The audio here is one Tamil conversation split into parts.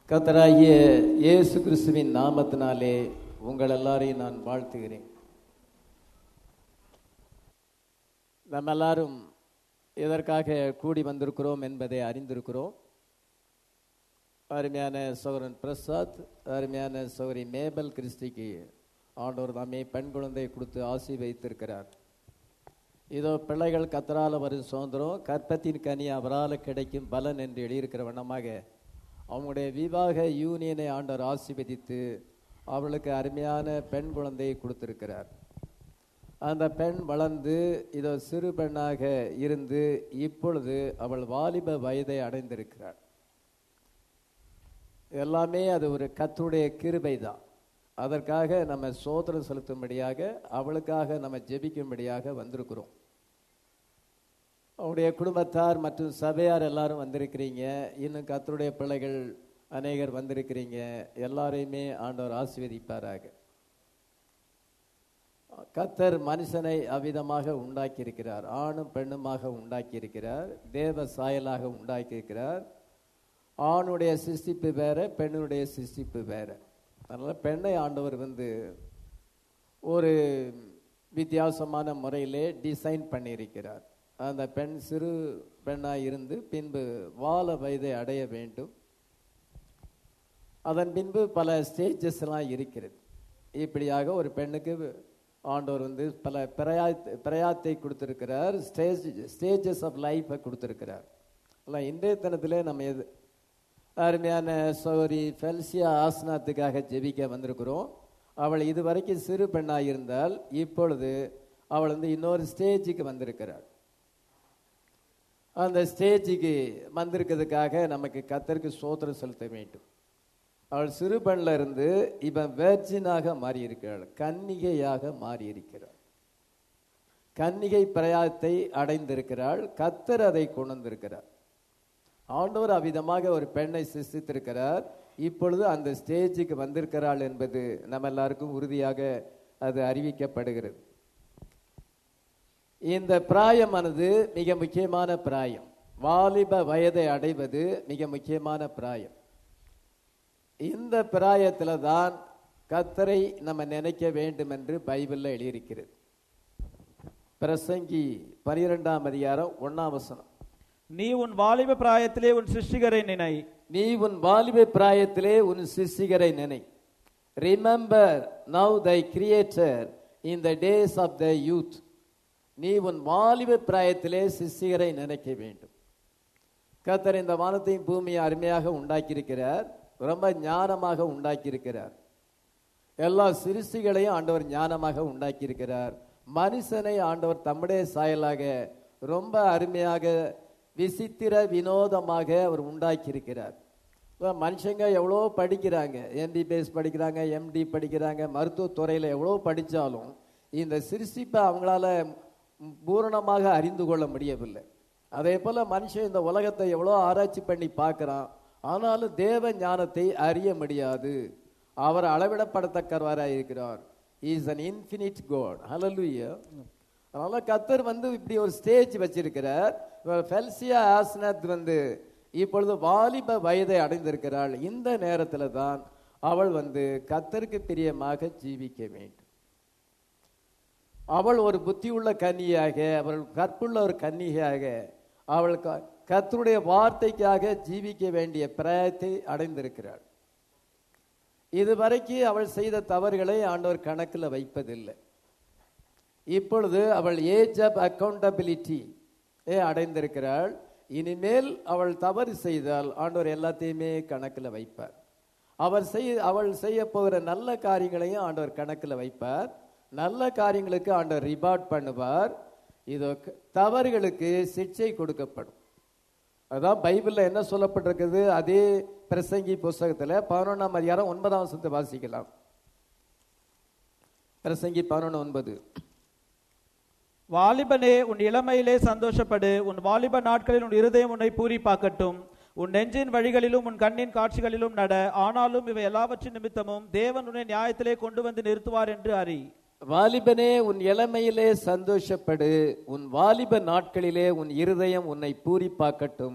கர்த்தராகிய இயேசு கிறிஸ்துவின் நாமத்தினாலே உங்கள் எல்லாரையும் நான் வாழ்த்துகிறேன் நம்ம எல்லாரும் எதற்காக கூடி வந்திருக்கிறோம் என்பதை அறிந்திருக்கிறோம் அருமையான சௌரன் பிரசாத் அருமையான சௌரி மேபல் கிறிஸ்டிக்கு ஆண்டவர் தாமே பெண் குழந்தை கொடுத்து ஆசி வைத்திருக்கிறார் இதோ பிள்ளைகள் கத்தரால வரும் சுதந்திரம் கற்பத்தின் கனி அவரால் கிடைக்கும் பலன் என்று எழுதியிருக்கிற வண்ணமாக அவங்களுடைய விவாக யூனியனை ஆண்டவர் ஆசீர்வதித்து அவளுக்கு அருமையான பெண் குழந்தையை கொடுத்திருக்கிறார் அந்த பெண் வளர்ந்து இதோ சிறு பெண்ணாக இருந்து இப்பொழுது அவள் வாலிப வயதை அடைந்திருக்கிறார் எல்லாமே அது ஒரு கத்துடைய கிருபை தான் அதற்காக நம்ம சோதனம் செலுத்தும்படியாக அவளுக்காக நம்ம ஜெபிக்கும்படியாக வந்திருக்கிறோம் அவருடைய குடும்பத்தார் மற்றும் சபையார் எல்லாரும் வந்திருக்கிறீங்க இன்னும் கத்தருடைய பிள்ளைகள் அநேகர் வந்திருக்கிறீங்க எல்லாரையுமே ஆண்டவர் ஆசீர்வதிப்பாராக கத்தர் மனுஷனை அவ்விதமாக உண்டாக்கியிருக்கிறார் ஆணும் பெண்ணுமாக உண்டாக்கியிருக்கிறார் தேவ சாயலாக உண்டாக்கியிருக்கிறார் ஆணுடைய சிருஷ்டிப்பு வேற பெண்ணுடைய சிருஷ்டிப்பு வேற அதனால் பெண்ணை ஆண்டவர் வந்து ஒரு வித்தியாசமான முறையிலே டிசைன் பண்ணியிருக்கிறார் அந்த பெண் சிறு பெண்ணாக இருந்து பின்பு வால வயதை அடைய வேண்டும் அதன் பின்பு பல ஸ்டேஜஸ் எல்லாம் இருக்கிறது இப்படியாக ஒரு பெண்ணுக்கு ஆண்டவர் வந்து பல பிரயா பிரயாத்தை கொடுத்திருக்கிறார் ஸ்டேஜ் ஸ்டேஜஸ் ஆஃப் லைஃப்பை கொடுத்திருக்கிறார் இல்லை இன்றைய தினத்திலே நம்ம எது அருமையான சௌரி ஃபெல்சியா ஆசனாத்துக்காக ஜெபிக்க வந்திருக்கிறோம் அவள் இதுவரைக்கும் சிறு பெண்ணாக இருந்தால் இப்பொழுது அவள் வந்து இன்னொரு ஸ்டேஜுக்கு வந்திருக்கிறாள் அந்த ஸ்டேஜுக்கு வந்திருக்கிறதுக்காக நமக்கு கத்தருக்கு சோத்திரம் செலுத்த வேண்டும் அவள் சிறு பெண்ணில் இருந்து இவன் வேர்ஜினாக மாறி இருக்கிறாள் கன்னிகையாக மாறி இருக்கிறாள் கன்னிகை பிரயாத்தை அடைந்திருக்கிறாள் கத்தர் அதை கொண்டு வந்திருக்கிறார் ஆண்டவர் அவ்விதமாக ஒரு பெண்ணை சிருஷ்டித்திருக்கிறார் இப்பொழுது அந்த ஸ்டேஜுக்கு வந்திருக்கிறாள் என்பது நம்ம எல்லாருக்கும் உறுதியாக அது அறிவிக்கப்படுகிறது இந்த பிராயமானது மிக முக்கியமான பிராயம் வாலிப வயதை அடைவது மிக முக்கியமான பிராயம் இந்த பிராயத்தில் தான் கத்தரை நம்ம நினைக்க வேண்டும் என்று பைபிளில் எழுதியிருக்கிறது பிரசங்கி பனிரெண்டாம் அதிகாரம் ஒன்னாம் வசனம் நீ உன் வாலிப பிராயத்திலே உன் சிருஷ்டிகரை நினை நீ உன் வாலிப பிராயத்திலே உன் சிருஷ்டிகரை நினை remember now thy creator in the days of the youth நீ உன் வாலிப பிராயத்திலே சிருஷ்டிகரை நினைக்க வேண்டும் கத்தர் இந்த வானத்தையும் பூமியை அருமையாக உண்டாக்கியிருக்கிறார் ரொம்ப ஞானமாக உண்டாக்கியிருக்கிறார் எல்லா சிருஷ்டிகளையும் ஆண்டவர் ஞானமாக உண்டாக்கியிருக்கிறார் மனுஷனை ஆண்டவர் தம்முடைய சாயலாக ரொம்ப அருமையாக விசித்திர வினோதமாக அவர் உண்டாக்கியிருக்கிறார் மனுஷங்க எவ்வளோ படிக்கிறாங்க எம்பிபிஎஸ் படிக்கிறாங்க எம்டி படிக்கிறாங்க மருத்துவத்துறையில் எவ்வளோ படித்தாலும் இந்த சிருஷ்டிப்பை அவங்களால பூரணமாக அறிந்து கொள்ள முடியவில்லை அதே போல் மனுஷன் இந்த உலகத்தை எவ்வளோ ஆராய்ச்சி பண்ணி பார்க்குறான் ஆனாலும் தேவ ஞானத்தை அறிய முடியாது அவர் அளவிடப்படத்தக்கவராக இருக்கிறார் is an infinite God hallelujah அதனால கத்தர் வந்து இப்படி ஒரு ஸ்டேஜ் வச்சிருக்கிறார் ஃபெல்சியா ஆஸ்னத் வந்து இப்பொழுது வாலிப வயதை அடைந்திருக்கிறாள் இந்த நேரத்தில் தான் அவள் வந்து கத்தருக்கு பிரியமாக ஜீவிக்க வேண்டும் அவள் ஒரு புத்தியுள்ள கன்னியாக அவள் கற்புள்ள ஒரு கன்னிகையாக அவள் கத்தருடைய வார்த்தைக்காக ஜீவிக்க வேண்டிய பிரயத்தை அடைந்திருக்கிறாள் இதுவரைக்கும் அவள் செய்த தவறுகளை ஆண்டவர் கணக்கில் வைப்பதில்லை இப்பொழுது அவள் ஏஜ் ஆஃப் அக்கௌண்டபிலிட்டி ஏ அடைந்திருக்கிறாள் இனிமேல் அவள் தவறு செய்தால் ஆண்டவர் எல்லாத்தையுமே கணக்கில் வைப்பார் அவர் செய் அவள் செய்ய போகிற நல்ல காரியங்களையும் ஆண்டவர் கணக்கில் வைப்பார் நல்ல காரியங்களுக்கு ஆண்டவர் ரிவார்ட் பண்ணுவார் இதோ தவறுகளுக்கு சிக்ஷை கொடுக்கப்படும் அதான் பைபிளில் என்ன சொல்லப்பட்டிருக்குது அதே பிரசங்கி புஸ்தகத்தில் பதினொன்றாம் அதிகாரம் ஒன்பதாம் வசனத்தை வாசிக்கலாம் பிரசங்கி பதினொன்று ஒன்பது வாலிபனே உன் இளமையிலே சந்தோஷப்படு உன் வாலிப நாட்களில் உன் இருதயம் உன்னை பூரிப்பாக்கட்டும் உன் நெஞ்சின் வழிகளிலும் உன் கண்ணின் காட்சிகளிலும் நட ஆனாலும் இவை எல்லாவற்றின் நிமித்தமும் தேவன் உன்னை நியாயத்திலே கொண்டு வந்து நிறுத்துவார் என்று அறி வாலிபனே உன் இளமையிலே சந்தோஷப்படு உன் வாலிப நாட்களிலே உன் இருதயம் உன்னை பூரிப்பாக்கட்டும்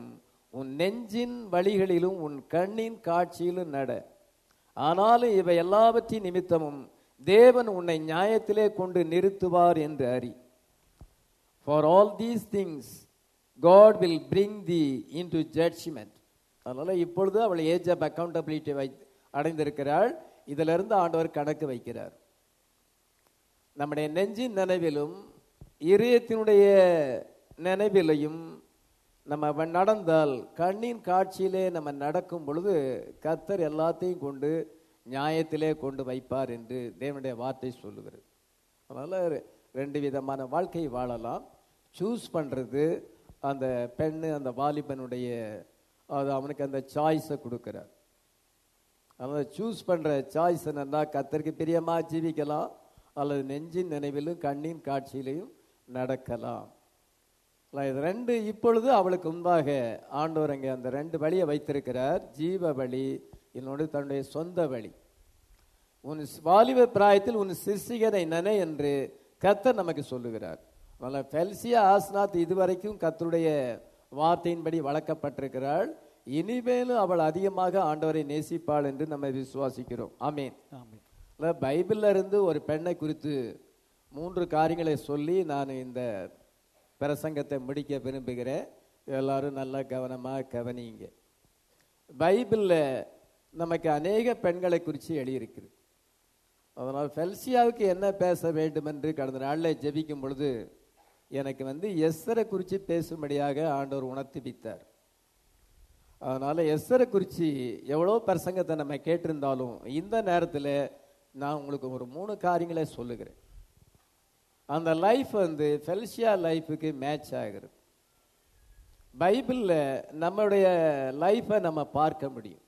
உன் நெஞ்சின் வழிகளிலும் உன் கண்ணின் காட்சியிலும் நட ஆனாலும் இவை எல்லாவற்றின் நிமித்தமும் தேவன் உன்னை நியாயத்திலே கொண்டு நிறுத்துவார் என்று அறி for all these things God will bring thee into judgement அதனால இப்பொழுது அவள் ஏஜ் ஆஃப் அக்கௌண்டபிலிட்டி வை அடைந்திருக்கிறாள் இதிலிருந்து ஆண்டவர் கணக்கு வைக்கிறார் நம்முடைய நெஞ்சின் நினைவிலும் இதயத்தினுடைய நினைவிலையும் நம்ம வ- நடந்தால் கண்ணின் காட்சியிலே நம்ம நடக்கும் பொழுது கர்த்தர் எல்லாத்தையும் கொண்டு நியாயத்திலே கொண்டு வைப்பார் என்று தேவனுடைய வார்த்தை சொல்லுகிறது அதனால ரெ- ரெண்டு விதமான வாழ்க்கை வாழலாம் சூஸ் பண்றது அந்த பெண்ணு அந்த வாலிபனுடைய அது அவனுக்கு அந்த சாய்ஸை கொடுக்கிறார் அதனால சூஸ் பண்ற சாய்ஸ் என்னன்னா கத்தருக்கு பிரியமா ஜீவிக்கலாம் அல்லது நெஞ்சின் நினைவிலும் கண்ணின் காட்சியிலையும் நடக்கலாம் இல்ல, இது ரெண்டு இப்பொழுது அவளுக்கு முன்பாக ஆண்டவர் அங்கே அந்த ரெண்டு வழியை வைத்திருக்கிறார் ஜீவ வழி இன்னொன்று தன்னுடைய சொந்த வழி உன் வாலிப பிராயத்தில் உன் சிசிகரை நனை என்று கர்த்தர் நமக்கு சொல்லுகிறார் அதனால ஃபெல்சியா ஆஸ்நாத் இதுவரைக்கும் கர்த்தருடைய வார்த்தையின்படி வளர்க்கப்பட்டிருக்கிறாள் இனிமேலும் அவள் அதிகமாக ஆண்டவரை நேசிப்பாள் என்று நம்ம விசுவாசிக்கிறோம் ஆமீன் ஆமென். இல்ல, பைபிள்ல இருந்து ஒரு பெண்ணை குறித்து மூன்று காரியங்களை சொல்லி நான் இந்த பிரசங்கத்தை முடிக்க விரும்புகிறேன் எல்லாரும் நல்லா கவனமா கவனிங்க பைபிள்ல நமக்கு அநேக பெண்களை குறித்து எழுதியிருக்குது அதனால் ஃபெல்சியாவுக்கு என்ன பேச வேண்டும் என்று கடந்த நாளில் ஜெபிக்கும் பொழுது எனக்கு வந்து எஸ்ஸரை குறித்து பேசும்படியாக ஆண்டவர் உணர்த்திவித்தார் அதனால எஸ்ஸரை குறித்து எவ்வளோ பிரசங்கத்தை நம்ம கேட்டிருந்தாலும் இந்த நேரத்தில் நான் உங்களுக்கு ஒரு மூணு காரியங்களை சொல்லுகிறேன் அந்த லைஃப் வந்து ஃபெல்சியா லைஃபுக்கு மேட்ச் ஆகிறது பைபிளில் நம்மளுடைய லைஃப்பை நம்ம பார்க்க முடியும்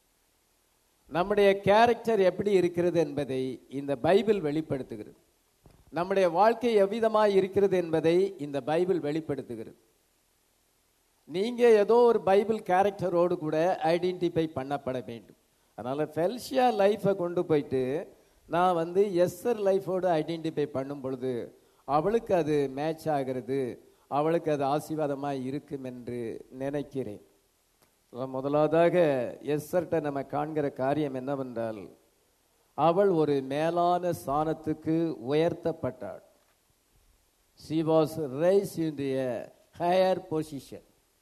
நம்முடைய கேரக்டர் எப்படி இருக்கிறது என்பதை இந்த பைபிள் வெளிப்படுத்துகிறது நம்முடைய வாழ்க்கை எவ்விதமாய் இருக்கிறது என்பதை இந்த பைபிள் வெளிப்படுத்துகிறது நீங்க ஏதோ ஒரு பைபிள் கேரக்டரோடு கூட ஐடென்டிஃபை பண்ணப்பட வேண்டும் அதனால ஃபெல்சியா லைஃபை கொண்டு போயிட்டு நான் வந்து எஸ்ஸர் லைஃபோடு ஐடென்டிஃபை பண்ணும் பொழுது அவளுக்கு அது மேட்ச் ஆகிறது அவளுக்கு அது ஆசீர்வாதமாக இருக்கும் என்று நினைக்கிறேன் அதான் முதலாவதாக எஸ்ஸர்ட்ட நம்ம காண்கிற காரியம் என்னவென்றால் அவள் ஒரு மேலான ஸ்தானத்துக்கு உயர்த்தப்பட்டாள் she was raised into a higher position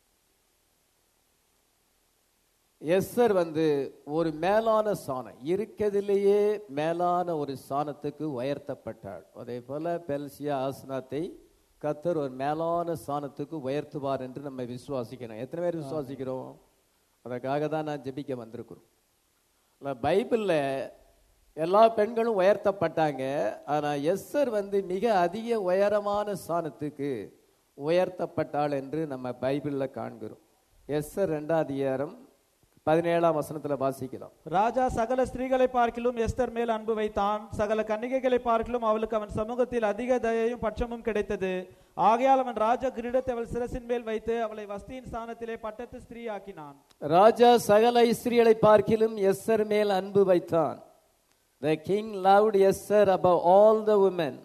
Esther வந்து ஒரு மேலான ஸ்தானம் இருக்கிறதுலேயே மேலான ஒரு ஸ்தானத்துக்கு உயர்த்தப்பட்டாள் அதே போல பெல்சியா ஆசனத்தை கத்தர் ஒரு மேலான ஸ்தானத்துக்கு உயர்த்துவார் என்று நம்ம விசுவாசிக்கணும் எத்தனை பேர் விசுவாசிக்கிறோம் அதற்காக தான் நான் ஜெபிக்க வந்திருக்கிறோம் இல்ல, பைபிள்ல எல்லா பெண்களும் உயர்த்தப்பட்டாங்க ஆனா எஸ்ஸர் வந்து மிக அதிக உயரமான ஸ்தானத்துக்கு உயர்த்தப்பட்டாள் என்று நம்ம பைபிள்ல காண்கிறோம் எஸ்ஸர் ரெண்டாம் அதிகாரம் பதினேழாம் வசனத்துல வாசிக்கலாம் ராஜா சகல ஸ்திரீகளை பார்க்கிலும் எஸ்தர் மேல் அன்பு வைத்தான் சகல கன்னிகைகளை பார்க்கிலும் அவளுக்கு அவன் சமூகத்தில் அதிக தயையும் பட்சமும் கிடைத்தது ஆகையால் அவன் ராஜ கிரீடத்தை அவள் சிரசின் மேல் வைத்து அவளை வஸ்தியின் ஸ்தானத்திலே பட்டத்து ஸ்திரீ ஆக்கினான் ராஜா சகல ஸ்திரீகளை பார்க்கிலும் எஸ்ஸர் மேல் அன்பு வைத்தான் the king loved Esther above all the women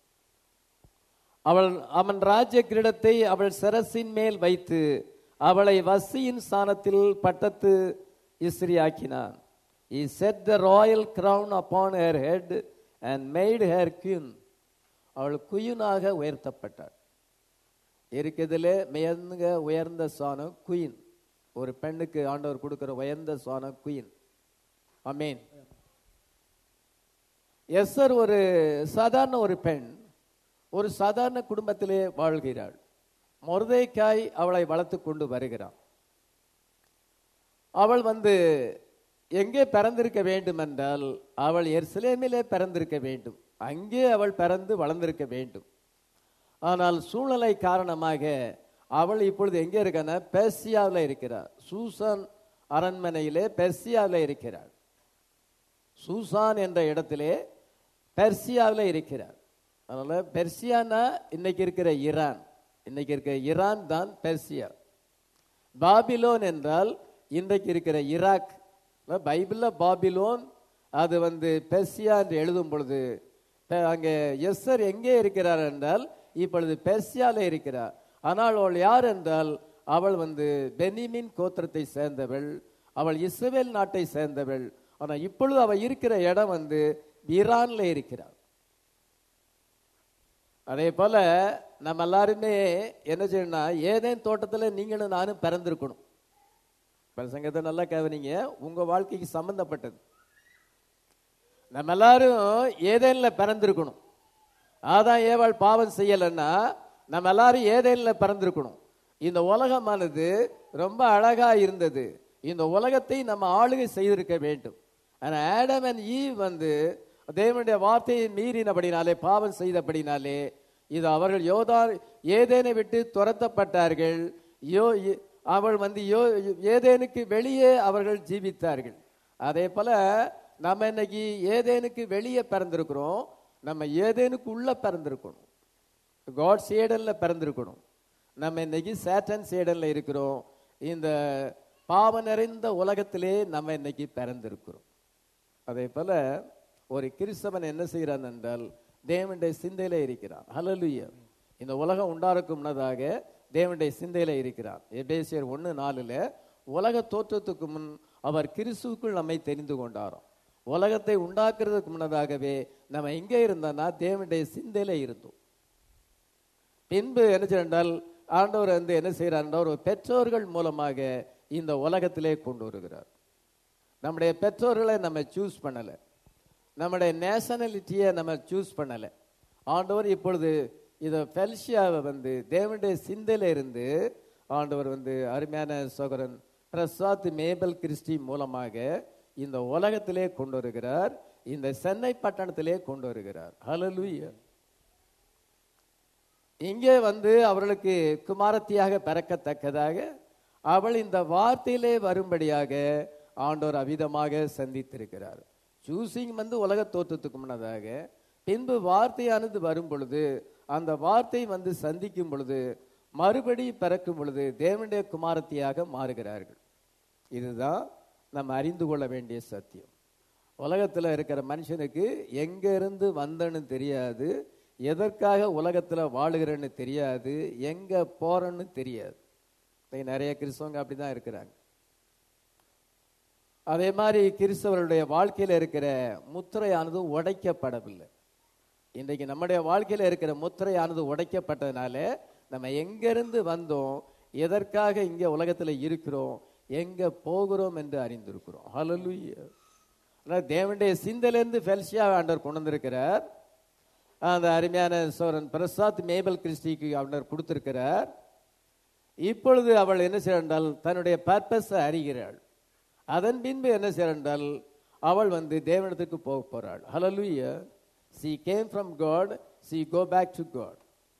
அவள் அவன் ராஜ கிரீடத்தை அவள் சிரசின் மேல் வைத்து அவளை வசியின் ஸ்தானத்தில் பட்டத்து இஸ்ரியாக்கினான் he set the royal crown upon her head and made her queen அவள் குயினாக உயர்த்தப்பட்டாள் இருக்கிறதுல மிக உயர்ந்த சாணம் குயின் ஒரு பெண்ணுக்கு ஆண்டவர் கொடுக்கிற உயர்ந்த சாணம் குயின் அமீன் எஸ்ஸர் ஒரு சாதாரண ஒரு பெண் ஒரு சாதாரண குடும்பத்திலே வாழ்கிறாள் மொர்தேக்காய் அவளை வளர்த்து கொண்டு வருகிறான் அவள் வந்து எங்கே பிறந்திருக்க வேண்டும் என்றால் அவள் எருசலேமிலே பிறந்திருக்க வேண்டும் அங்கே அவள் பிறந்து வளர்ந்திருக்க வேண்டும் ஆனால் சூழ்நிலை காரணமாக அவள் இப்பொழுது எங்கே இருக்கான பெர்சியாவில் இருக்கிறார் சூசான் அரண்மனையிலே பெர்சியாவில் இருக்கிறாள் சூசான் என்ற இடத்திலே பெர்சியாவில் இருக்கிறார் அதனால பெர்சியானா இன்னைக்கு இருக்கிற ஈரான் இன்னைக்கு இருக்கிற ஈரான் தான் பெர்சியா பாபிலோன் என்றால் இன்றைக்கு இருக்கிற ஈராக் அதாவது பைபிள்ல பாபிலோன் அது வந்து பெர்சியா என்று எழுதும் பொழுது பெ- அங்கே எஸ்ஸர் எங்கே இருக்கிறார் என்றால் இப்பொழுது பெர்சியால இருக்கிறார் ஆனால் அவள் யார் என்றால் அவள் வந்து பெனிமின் கோத்திரத்தை சேர்ந்தவள் அவள் இஸ்ரவேல் நாட்டை சேர்ந்தவள் ஆனா இப்பொழுது அவள் இருக்கிற இடம் வந்து ஈரான்ல இருக்கிறாள் அதே போல நம்ம எல்லாருமே என்ன செய்யணும்னா ஏதேன் தோட்டத்துல நீங்களும் நானும் பிறந்திருக்கணும் பிரசங்கத்தை நல்லா கவனிங்க உங்க வாழ்க்கைக்கு சம்பந்தப்பட்டது நம்ம எல்லாரும் ஏதேன்ல பிறந்திருக்கணும் அதான் ஏவாள் பாவம் செய்யலைன்னா நம்ம எல்லாரும் ஏதேன்ல பிறந்திருக்கணும் இந்த உலகமானது ரொம்ப அழகா இருந்தது இந்த உலகத்தை நம்ம ஆளுகை செய்திருக்க வேண்டும் ஆனா ஆடம் அண்ட் ஈவ் வந்து தேவனுடைய வார்த்தையை மீறினபடினாலே பாவம் செய்தபடினாலே இது அவர்கள் யோதா ஏதேனை விட்டு துரத்தப்பட்டார்கள் யோ இ- அவள் வந்து யோ ஏதேனுக்கு வெளியே அவர்கள் ஜீவித்தார்கள் அதே போல நம்ம இன்னைக்கு ஏதேனுக்கு வெளியே பிறந்திருக்கிறோம் நம்ம ஏதேனுக்கு உள்ள பிறந்திருக்கணும் காட் சேடன்ல பிறந்திருக்கணும் நம்ம இன்னைக்கு சேட்டன் சேடன்ல இருக்கிறோம் இந்த பாவம் நிறைந்த உலகத்திலே நம்ம இன்னைக்கு பிறந்திருக்கிறோம் அதே போல ஒரு கிறிஸ்தவன் என்ன செய்கிறான் என்றால் தேவனுடைய சிந்தையில இருக்கிறான் ஹalleluya இந்த உலகம் உண்டாருக்கு முன்னதாக தேவனுடைய சிந்தையில இருக்கிறான் எபேசியர் ஒன்று நாலுல உலக தோற்றத்துக்கு முன் அவர் கிறிஸ்துவுக்குள் நம்மை தெரிந்து கொண்டாராம் உலகத்தை உண்டாக்குறதுக்கு முன்னதாகவே நம்ம எங்கே இருந்தோம்னா தேவனுடைய சிந்தையில இருந்தோம் பின்பு என்ன செய்யறால் ஆண்டவர் வந்து என்ன செய்யறார் ஒரு பெற்றோர்கள் மூலமாக இந்த உலகத்திலே கொண்டு வருகிறார் நம்முடைய பெற்றோர்களை நம்ம சூஸ் பண்ணல நம்முடைய நேஷனாலிட்டியை நம்ம சூஸ் பண்ணல ஆண்டவர் இப்பொழுது இதை ஃபெல்ஷியாவை வந்து தேவனுடைய சிந்தையில இருந்து ஆண்டவர் வந்து அருமையான சோகரன் பிரசாத் மேபல் கிறிஸ்டி மூலமாக இந்த உலகத்திலே கொண்டு வருகிறார் இந்த சென்னை பட்டணத்திலே கொண்டு வருகிறார் ஹalleluya இங்கே வந்து அவர்களுக்கு குமாரத்தியாக பிறக்கத்தக்கதாக அவள் இந்த வார்த்தையிலே வரும்படியாக ஆண்டவர் அவிதமாக சந்தித்திருக்கிறார் சூசிங் வந்து உலக தோற்றத்துக்கு முன்னதாக பின்பு வார்த்தையானது வரும் பொழுது அந்த வார்த்தை வந்து சந்திக்கும் பொழுது மறுபடி பிறக்கும் பொழுது தேவனுடைய குமாரத்தியாக மாறுகிறார்கள் இதுதான் நம்ம அறிந்து கொள்ள வேண்டிய சத்தியம் உலகத்தில் இருக்கிற மனுஷனுக்கு எங்க இருந்து வந்தன்னு தெரியாது எதற்காக உலகத்தில் வாழுகிறேன்னு தெரியாது எங்க போறேன்னு தெரியாது இன்னைக்கு நிறைய கிறிஸ்தவங்க அப்படிதான் இருக்கிறாங்க அதே மாதிரி கிறிஸ்தவர்களுடைய வாழ்க்கையில இருக்கிற முத்திரையானது உடைக்கப்படவில்லை இன்றைக்கு நம்முடைய வாழ்க்கையில இருக்கிற முத்திரையானது உடைக்கப்பட்டதுனால நம்ம எங்கிருந்து வந்தோம் எதற்காக இங்க உலகத்துல இருக்கிறோம் எங்க போகிறோம் என்று அறிந்திருக்கிறோம் ஹalleluya ஆனா தேவனுடைய சிந்தையிலிருந்து ஃபெல்சியா ஆண்டவர் கொண்டு வந்திருக்கிறார் அந்த அருமையான சோரன் பிரசாத் மேபல் கிறிஸ்டிக்கு ஆண்டவர் கொடுத்திருக்கிறார் இப்பொழுது அவள் என்ன செய்யறாள் தன்னுடைய பர்பஸை அறிகிறாள் அதன் பின்பு என்ன செய்யறாள் அவள் வந்து தேவனத்துக்கு போக போறாள் ஹalleluya she came from god she go back to god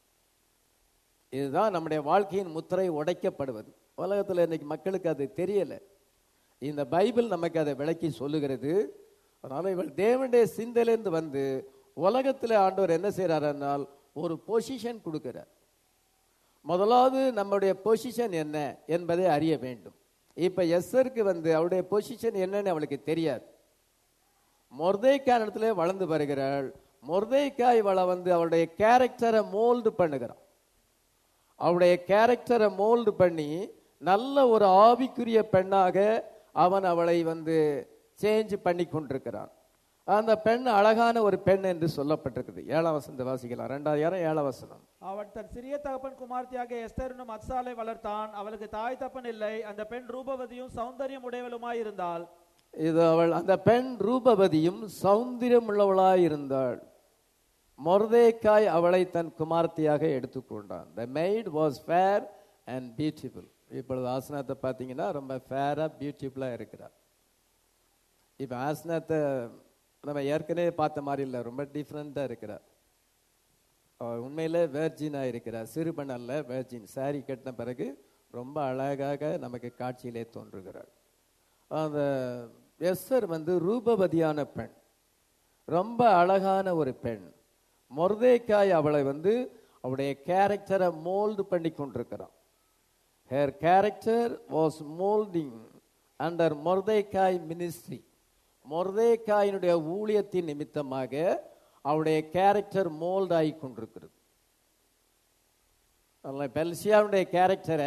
இதுதான் நம்முடைய வாழ்க்கையின் முத்திரை உடைக்கப்படுவது உலகத்துல இன்னைக்கு மக்களுக்கு அது தெரியல இந்த பைபிள் நமக்கு அதை விளக்கி சொல்லுகிறது அதனால இவள் தேவனுடைய சிந்தையிலிருந்து வந்து உலகத்துல ஆண்டவர் என்ன செய்யறாருன்னால் ஒரு பொசிஷன் கொடுக்கிறார் முதலாவது நம்முடைய பொசிஷன் என்ன என்பதை அறிய வேண்டும் இப்ப எஸ்ஸருக்கு வந்து அவருடைய பொசிஷன் என்னன்னு அவளுக்கு தெரியாது மொர்தேக்காய் இடத்துல வளர்ந்து வருகிறாள் மொர்தேக்காய் இவளை வந்து அவளுடைய கேரக்டரை மோல்டு பண்ணுகிறான் அவளுடைய கேரக்டரை மோல்டு பண்ணி நல்ல ஒரு ஆவிக்குரிய பெண்ணாக அவன் அவளை வந்து சேஞ்ச் பண்ணி கொண்டிருக்கிறான் அந்த பெண் அழகான ஒரு பெண் என்று சொல்லப்பட்டிருக்குது ஏழாம் வசந்த வாசிக்கலாம் ரெண்டாயிரம் ஏழாம் வசனம் அவன் தன் சிறிய தகப்பன் குமார்த்தியாக எஸ்தர் என்னும் அத்சாலை வளர்த்தான் அவளுக்கு தாய் தப்பன் இல்லை அந்த பெண் ரூபவதியும் சௌந்தரியம் உடையவளுமாய் இருந்தாள் இது அவள் அந்த பெண் ரூபவதியும் சௌந்தரியம் உள்ளவளாய் இருந்தாள் மொர்தேக்காய் அவளை தன் குமார்த்தியாக எடுத்துக்கொண்டான் the maid was fair and beautiful இப்பொழுது ஆசனத்தை பார்த்தீங்கன்னா ரொம்ப ஃபேராக பியூட்டிஃபுல்லாக இருக்கிறார் இப்போ ஆசனத்தை நம்ம ஏற்கனவே பார்த்த மாதிரி இல்லை ரொம்ப டிஃப்ரெண்ட்டாக இருக்கிறார் அவள் உண்மையிலே வேர்ஜினாக இருக்கிறார் சிறுபன் அல்ல வேர்ஜின் சாரி கட்டின பிறகு ரொம்ப அழகாக நமக்கு காட்சியிலே தோன்றுகிறாள் அந்த எஸ்ஸர் வந்து ரூபவதியான பெண் ரொம்ப அழகான ஒரு பெண் மொர்தேக்காய் அவளை வந்து அவளுடைய கேரக்டரை மோல்டு பண்ணி கொண்டிருக்கிறான் her character was moulding under Mordecai ministry மொர்தேக்காயினுடைய ஊழியத்தின் நிமித்தமாக அவளுடைய கேரக்டர் மோல்ட் ஆகி கொண்டிருக்கிறது அதனால பெல்சியாவுடைய கேரக்டரை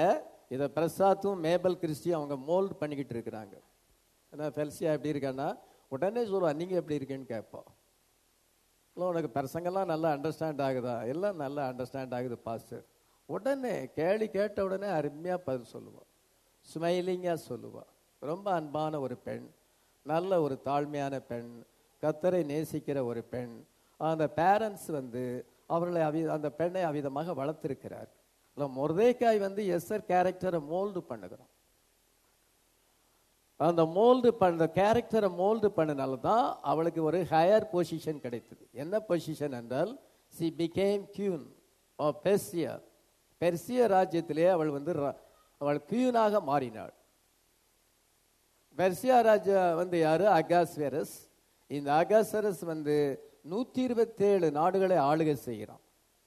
இதை பிரசாத்தும் மேபல் கிறிஸ்டியும் அவங்க மோல்ட் பண்ணிக்கிட்டு இருக்கிறாங்க ஏன்னா ஃபெல்சியா எப்படி இருக்கான்னா உடனே சொல்லுவா நீங்க எப்படி இருக்கேன்னு கேட்போம் இல்லை உனக்கு பிரசங்கெல்லாம் நல்லா அண்டர்ஸ்டாண்ட் ஆகுதா எல்லாம் நல்லா அண்டர்ஸ்டாண்ட் ஆகுது பாஸ்டர் உடனே கேள்வி கேட்ட உடனே அருமையாக பதில் சொல்லுவாள் ஸ்மைலிங்காக சொல்லுவாள் ரொம்ப அன்பான ஒரு பெண் நல்ல ஒரு தாழ்மையான பெண் கத்தரை நேசிக்கிற ஒரு பெண் அந்த பேரண்ட்ஸ் வந்து அவர்களை அவி அந்த பெண்ணை அவிதமாக வளர்த்திருக்கிறார் இல்லை மொர்தேக்காய் வந்து எஸ்ஆர் கேரக்டரை மோல்டு பண்ணுகிறோம் அந்த மோல்டு பண்ண கேரக்டரை மோல்டு பண்ணனால தான் அவளுக்கு ஒரு ஹையர் பொசிஷன் கிடைத்தது என்ன பொசிஷன் என்றால் she became queen of Persia பெர்சிய ராஜ்யத்திலே அவள் வந்து ர- அவள் கியூனாக மாறினாள் பெர்சியா ராஜா வந்து யாரு அகாஸ்வேரஸ் இந்த அகாஸ்வேரஸ் வந்து நூத்தி இருபத்தேழு நாடுகளை ஆளுகை செய்கிறான்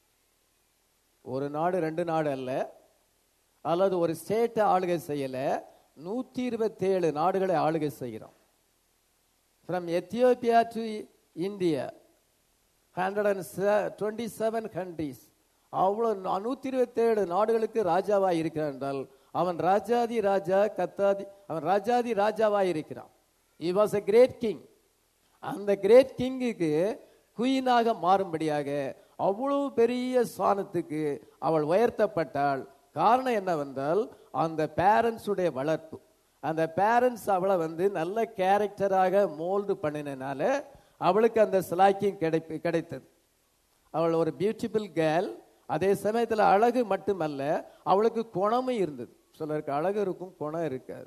ஒரு நாடு ரெண்டு நாடு அல்ல அல்லது ஒரு ஸ்டேட்டை ஆளுகை செய்யல நூத்தி இருபத்தேழு நாடுகளை ஆளுகை செய்கிறோம் from Ethiopia to India hundred and twenty seven countries அவ்வளோ நூற்றி இருபத்தேழு நாடுகளுக்கு ராஜாவாக இருக்கிறான் என்றால் அவன் ராஜாதி ராஜா கத்தாதி அவன் ராஜாதி ராஜாவாக இருக்கிறான் he was a great king அந்த கிரேட் கிங்குக்கு குயினாக மாறும்படியாக அவ்வளவு பெரிய ஸ்தானத்துக்கு அவள் உயர்த்தப்பட்டாள் காரணம் என்னவென்றால் அந்த பேரண்ட்ஸுடைய வளர்ப்பு அந்த பேரண்ட்ஸ் அவளை வந்து நல்ல கேரக்டராக மோல்டு பண்ணினால அவளுக்கு அந்த சிலாக்கியம் கிடைப்பு கிடைத்தது அவள் ஒரு பியூட்டிஃபுல் கேர்ள் அதே சமயத்தில் அழகு மட்டுமல்ல அவளுக்கு குணமும் இருந்தது சிலருக்கு அழகு இருக்கும் குணம் இருக்காது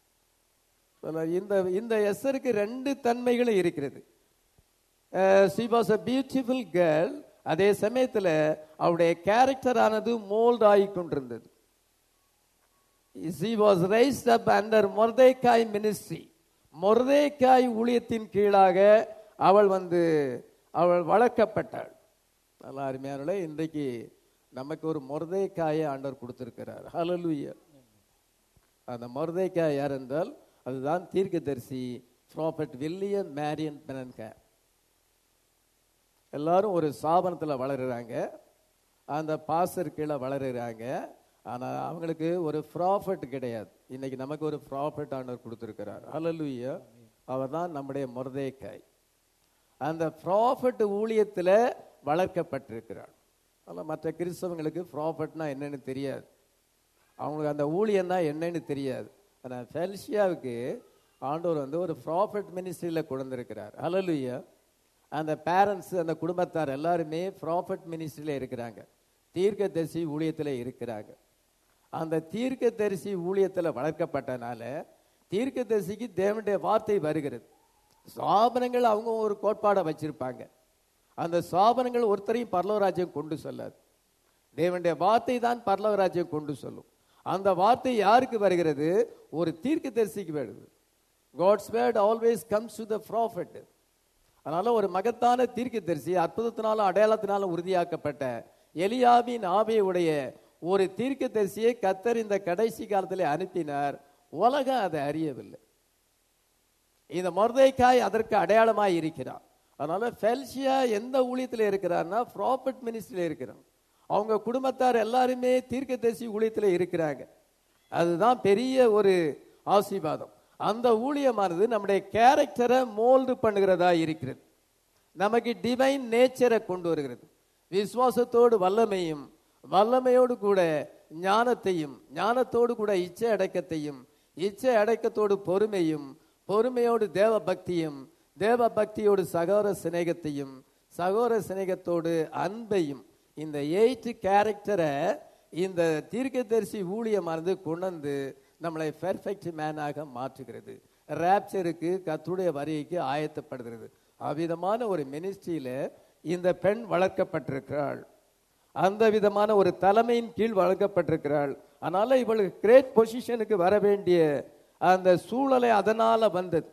சிலர் இந்த இந்த எஸ்ஸருக்கு ரெண்டு தன்மைகளும் இருக்கிறது she was a beautiful girl அதே சமயத்தில் அவருடைய கேரக்டர் ஆனது மோல்ட் ஆகி கொண்டிருந்தது she was raised up under Mordecai ministry Mordecai ஊழியத்தின் கீழாக அவள் வந்து அவள் வளர்க்கப்பட்டாள் நல்லா அருமையானவளே இன்றைக்கு நமக்கு ஒரு மொர்தேக்காயை ஆண்டவர் கொடுத்திருக்கிறார் ஹalleluya அந்த மொர்தேக்காய் யார் என்றால் அதுதான் தீர்க்கதரிசி ப்ராஃபட் வில்லியம் மேரியன் பெனன்கே எல்லாரும் ஒரு ஸ்தாபனத்தில் வளருறாங்க அந்த பாசர் கீழே வளருறாங்க ஆனால் அவங்களுக்கு ஒரு ப்ராஃபிட் கிடையாது இன்னைக்கு நமக்கு ஒரு ப்ராஃபிட் ஆண்டவர் கொடுத்துருக்கிறார் ஹalleluya அவர் தான் நம்முடைய மொர்தேக்காய் அந்த ப்ராஃபிட் ஊழியத்தில் வளர்க்கப்பட்டிருக்கிறார் ஆனால் மற்ற கிறிஸ்தவங்களுக்கு ப்ராஃபிட்னா என்னன்னு தெரியாது அவங்களுக்கு அந்த ஊழியம்னா என்னன்னு தெரியாது ஆனால் ஃபெல்சியாவுக்கு ஆண்டவர் வந்து ஒரு ப்ராஃபிட் மினிஸ்ட்ரியில் கொண்டிருக்கிறார் ஹalleluya அந்த பேரண்ட்ஸ் அந்த குடும்பத்தார் எல்லாருமே ப்ராஃபிட் மினிஸ்ட்ரியில் இருக்கிறாங்க தீர்க்கதரிசி ஊழியத்தில் இருக்கிறாங்க அந்த தீர்க்கதரிசி ஊழியத்தில் வளர்க்கப்பட்டனால தீர்க்கதரிசிக்கு தேவனுடைய வார்த்தை வருகிறது சாபனங்கள் அவங்க ஒரு கோட்பாடை வச்சிருப்பாங்க அந்த சாபனங்கள் ஒருத்தரையும் பரலவராஜ்யம் கொண்டு சொல்லாது தேவனுடைய வார்த்தை தான் பரலவராஜ்யம் கொண்டு சொல்லும் அந்த வார்த்தை யாருக்கு வருகிறது ஒரு தீர்க்கதரிசிக்கு வருது God's word always comes to the prophet அதனால ஒரு மகத்தான தீர்க்கதரிசி அற்புதத்தினாலும் அடையாளத்தினாலும் உறுதியாக்கப்பட்ட எலியாவின் ஆவியுடைய ஒரு தீர்க்கதரிசியை கத்தர் இந்த கடைசி காலத்தில் அனுப்பினார் உலகம் அதை அறியவில்லை இந்த மொர்தேக்காய் அதற்கு அடையாளமாய் இருக்கிறார் அதனால ஃபெல்சியா எந்த ஊழியத்தில் இருக்கிறார்னா ப்ராப்பர்ட் மினிஸ்ட்ரியில் இருக்கிறார் அவங்க குடும்பத்தார் எல்லாருமே தீர்க்கதரிசி ஊழியத்தில் இருக்கிறாங்க அதுதான் பெரிய ஒரு ஆசீர்வாதம் அந்த ஊழியமானது நம்முடைய கேரக்டரை மோல்டு பண்ணுகிறதா இருக்கிறது நமக்கு டிவைன் நேச்சரை கொண்டு வருகிறது விசுவாசத்தோடு வல்லமையும் வல்லமையோடு கூட ஞானத்தையும் ஞானத்தோடு கூட இச்சை அடக்கத்தையும் இச்சை அடக்கத்தோடு பொறுமையும் பொறுமையோடு தேவ பக்தியும் தேவ பக்தியோடு சகோர சிநேகத்தையும் சகோர சிநேகத்தோடு அன்பையும் இந்த எயிட் கேரக்டரை இந்த தீர்க்கதரிசி ஊழியமானது கொண்டு நம்மளை பெர்ஃபெக்ட் மேனாக மாற்றுகிறது ரேப்சருக்கு கத்துடைய வருகைக்கு ஆயத்தப்படுகிறது அவ்விதமான ஒரு மினிஸ்ட்ரியில இந்த பெண் வளர்க்கப்பட்டிருக்கிறாள் அந்த விதமான ஒரு தலைமையின் கீழ் வளர்க்கப்பட்டிருக்கிறாள் அதனால இவளுக்கு கிரேட் பொசிஷனுக்கு வர வேண்டிய அந்த சூழலை அதனால வந்தது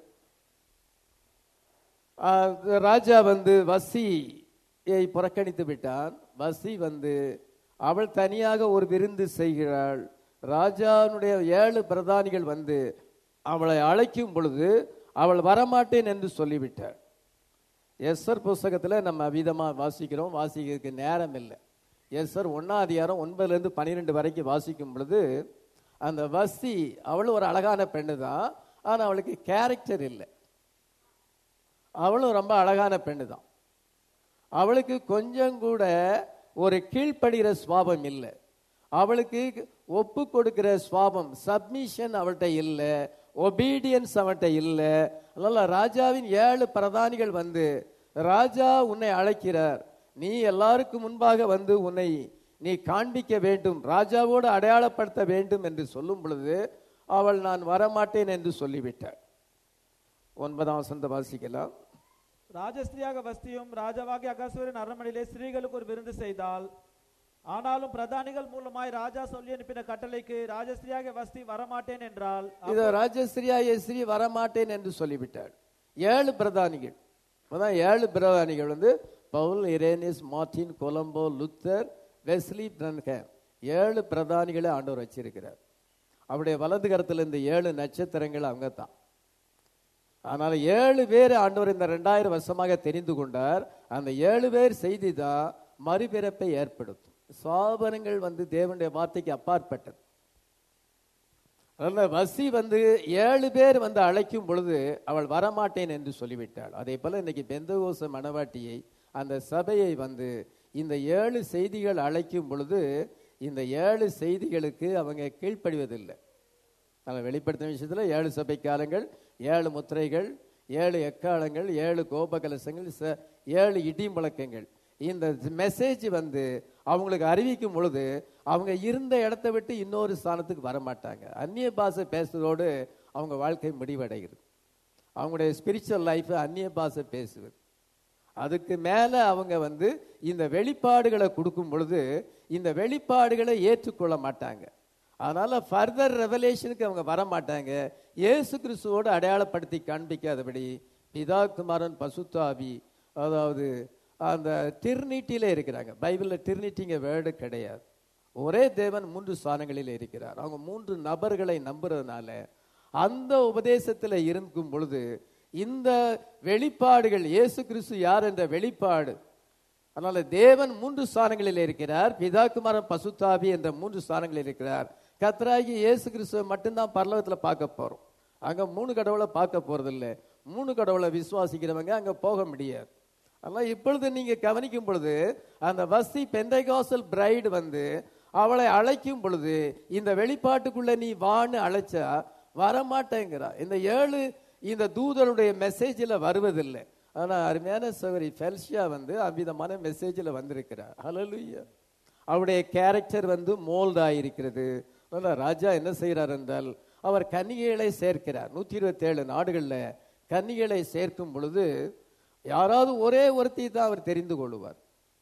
ஆஹ் ராஜா வந்து வசியை புறக்கணித்து விட்டான் வசி வந்து அவள் தனியாக ஒரு விருந்து செய்கிறாள் ராஜானுடைய ஏழு பிரதானிகள் வந்து அவளை அழைக்கும் பொழுது அவள் வரமாட்டேன் என்று சொல்லிவிட்டாள் எஸ்ஆர் புஸ்தகத்தில் நம்ம விதமாக வாசிக்கிறோம் வாசிக்கிறதுக்கு நேரம் இல்லை எஸ்ஆர் ஒன்றாம் அதிகாரம் ஒன்பதுலேருந்து பன்னிரெண்டு வரைக்கும் வாசிக்கும் பொழுது அந்த வஸ்தி அவளும் ஒரு அழகான பெண்ணு தான் ஆனா அவளுக்கு கேரக்டர் இல்லை அவளும் ரொம்ப அழகான பெண்ணு தான் அவளுக்கு கொஞ்சம் கூட ஒரு கீழ்ப்படுகிற சுவாபம் இல்லை அவளுக்கு ஒப்பு கொடுக்கிற சுவாபம் சப்மிஷன் அவள்கிட்ட இல்லை ஒபீடியன்ஸ் அவன்கிட்ட இல்லை அதனால ராஜாவின் ஏழு பிரதானிகள் வந்து ராஜா உன்னை அழைக்கிறார் நீ எல்லாருக்கும் முன்பாக வந்து உன்னை நீ காண்பிக்க வேண்டும் ராஜாவோடு அடையாளப்படுத்த வேண்டும் என்று சொல்லும் பொழுது அவள் நான் வரமாட்டேன் என்று சொல்லிவிட்டாள் ஒன்பதாம் வசந்த வாசிக்கலாம் ராஜஸ்திரியாக வஸ்தியும் ராஜாவாகிய அகாசுவரின் அரண்மனையிலே ஸ்திரீகளுக்கு ஒரு விருந்து செய்தால் ஆனாலும் பிரதானிகள் மூலமாய் ராஜா சொல்லி அனுப்பின கட்டளைக்கு ராஜஸ்திரியாக வஸ்தி வரமாட்டேன் என்றால் இதோ ராஜஸ்ரீயா ஸ்ரீ வரமாட்டேன் என்று சொல்லிவிட்டாள் ஏழு பிரதானிகள் அதான் ஏழு பிரதானிகள் வந்து Paul Irenaeus Martin Columba Luther Wesley Branham ஏழு பிரதானிகளை ஆண்டவர் வச்சிருக்கிறார் அவருடைய வலது கரத்தில் இந்த ஏழு நட்சத்திரங்கள் அவங்க தான் ஆனால் ஏழு பேர் ஆண்டவர் இந்த ரெண்டாயிரம் வருஷமாக தெரிந்து கொண்டார் அந்த ஏழு பேர் செய்தி தான் மறுபிறப்பை ஏற்படுத்தும் சாபனங்கள் வந்து தேவனுடைய வார்த்தைக்கு அப்பாற்பட்டது அதனால வசி வந்து ஏழு பேர் வந்து அழைக்கும் பொழுது அவள் வரமாட்டேன் என்று சொல்லிவிட்டாள் அதே போல இன்னைக்கு பெந்தகோச மணவாட்டியை அந்த சபையை வந்து இந்த ஏழு செய்திகள் அழைக்கும் பொழுது இந்த ஏழு செய்திகளுக்கு அவங்க கீழ்ப்படிவதில்லை அதில் வெளிப்படுத்தும் விஷயத்தில் ஏழு சபை காலங்கள் ஏழு முத்திரைகள் ஏழு எக்காலங்கள் ஏழு கோபகலசங்கள் ச- ஏழு இடி முழக்கங்கள் இந்த மெசேஜ் வந்து அவங்களுக்கு அறிவிக்கும் பொழுது அவங்க இருந்த இடத்த விட்டு இன்னொரு ஸ்தானத்துக்கு வர மாட்டாங்க அந்நிய பாஷை பேசுறதோடு அவங்க வாழ்க்கை முடிவடைகிறது அவங்களுடைய ஸ்பிரிச்சுவல் லைஃப் அந்நிய பாஷை பேசுவது அதுக்கு மேல அவங்க வந்து இந்த வெளிப்பாடுகளை கொடுக்கும் பொழுது இந்த வெளிப்பாடுகளை ஏற்றுக்கொள்ள மாட்டாங்க அதனால ஃபர்தர் ரெவலேஷனுக்கு அவங்க வர மாட்டாங்க இயேசு கிறிஸ்துவோடு அடையாளப்படுத்தி காண்பிக்காதபடி பிதா குமாரன் பசுத்தாவி அதாவது அந்த டிர்னிட்டியில இருக்கிறாங்க பைபிளில் டிர்னிட்டிங்க வேர்டு கிடையாது ஒரே தேவன் மூன்று ஸ்தானங்களில் இருக்கிறார் அவங்க மூன்று நபர்களை நம்புறதுனால அந்த உபதேசத்தில் இருக்கும் பொழுது இந்த வெளிப்பாடுகள் இயேசு கிறிஸ்து யார் என்ற வெளிப்பாடு அதனால தேவன் மூன்று ஸ்தானங்களில் இருக்கிறார் பிதாகுமாரன் பசுத்தாபி என்ற மூன்று ஸ்தானங்களில் இருக்கிறார் கத்ராகி இயேசு கிறிஸ்துவை மட்டும்தான் பரலோகத்தில் பார்க்க போறோம் அங்க மூணு கடவுளை பார்க்க போறதில்ல மூணு கடவுளை விசுவாசிக்கிறவங்க அங்க போக முடியாது அதனால் இப்பொழுது நீங்க கவனிக்கும் பொழுது அந்த வசி பெந்தைகாசல் பிரைடு வந்து அவளை அழைக்கும் பொழுது இந்த வெளிப்பாட்டுக்குள்ள நீ வான்னு அழைச்சா வரமாட்டேங்கிறா இந்த ஏழு இந்த தூதருடைய மெசேஜில் வருவதில்லை ஆனா அருமையான சகோதரி ஃபெல்ஷியா வந்து அவ்விதமான மெசேஜில் வந்திருக்கிறார் ஹalleluya அவருடைய கேரக்டர் வந்து மோல்ட் ஆயிருக்கிறது அதனால ராஜா என்ன செய்கிறார் என்றால் அவர் கன்னிகைகளை சேர்க்கிறார் நூற்றி இருபத்தேழு நாடுகளில் கன்னிகைகளை சேர்க்கும் பொழுது யாராவது ஒரே ஒருத்தி தான் அவர் தெரிந்து கொள்வார்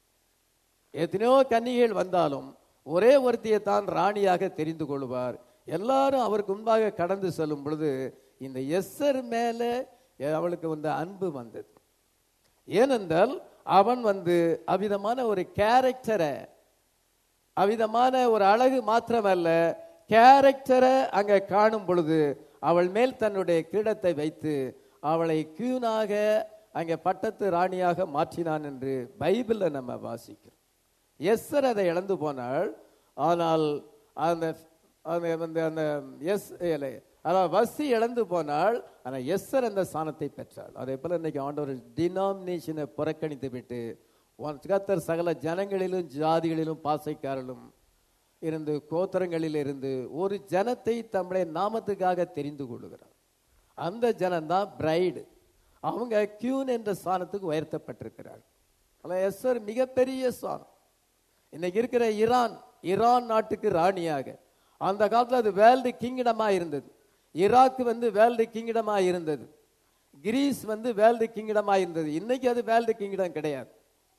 எத்தனையோ கன்னிகைகள் வந்தாலும் ஒரே ஒருத்தியை தான் ராணியாக தெரிந்து கொள்வார் எல்லாரும் அவருக்கு முன்பாக கடந்து செல்லும் பொழுது இந்த எஸ்ஸர் மேல அவளுக்கு வந்து அன்பு வந்தது ஏனென்றால் அவன் வந்து அவ்விதமான ஒரு கேரக்டரை அவ்விதமான ஒரு அழகு மாத்திரமல்ல கேரக்டரை அங்க காணும் பொழுது அவள் மேல் தன்னுடைய கிரீடத்தை வைத்து அவளை கியூனாக அங்கே பட்டத்து ராணியாக மாற்றினான் என்று பைபிள்ல நம்ம வாசிக்கிறோம் எஸ்ஸர் அதை இழந்து போனாள் ஆனால் அந்த அந்த அந்த அந்த எஸ் இல்லை அதாவது வசி இழந்து போனாள் ஆனால் எஸ்ஸர் அந்த ஸ்தானத்தை பெற்றாள் அதே போல இன்னைக்கு ஆண்டவர் டினாமினேஷனை புறக்கணித்து விட்டு உன் கர்த்தர் சகல ஜனங்களிலும் ஜாதிகளிலும் பாசைக்காரலும் இருந்து கோத்திரங்களில் இருந்து ஒரு ஜனத்தை தம்முடைய நாமத்துக்காக தெரிந்து கொள்ளுகிறார் அந்த ஜனம்தான் பிரைடு அவங்க கியூன் என்ற ஸ்தானத்துக்கு உயர்த்தப்பட்டிருக்கிறார் ஆனால் எஸ்ஸர் மிகப்பெரிய ஸ்தானம் இன்னைக்கு இருக்கிற ஈரான் ஈரான் நாட்டுக்கு ராணியாக அந்த காலத்துல அது வேர்ல்டு கிங்டமா இருந்தது ஈராக் வந்து வேர்ல்டு கிங்டமா இருந்தது கிரீஸ் வந்து வேர்ல்டு கிங்டமா இருந்தது இன்னைக்கு அது வேர்ல்டு கிங்டம் கிடையாது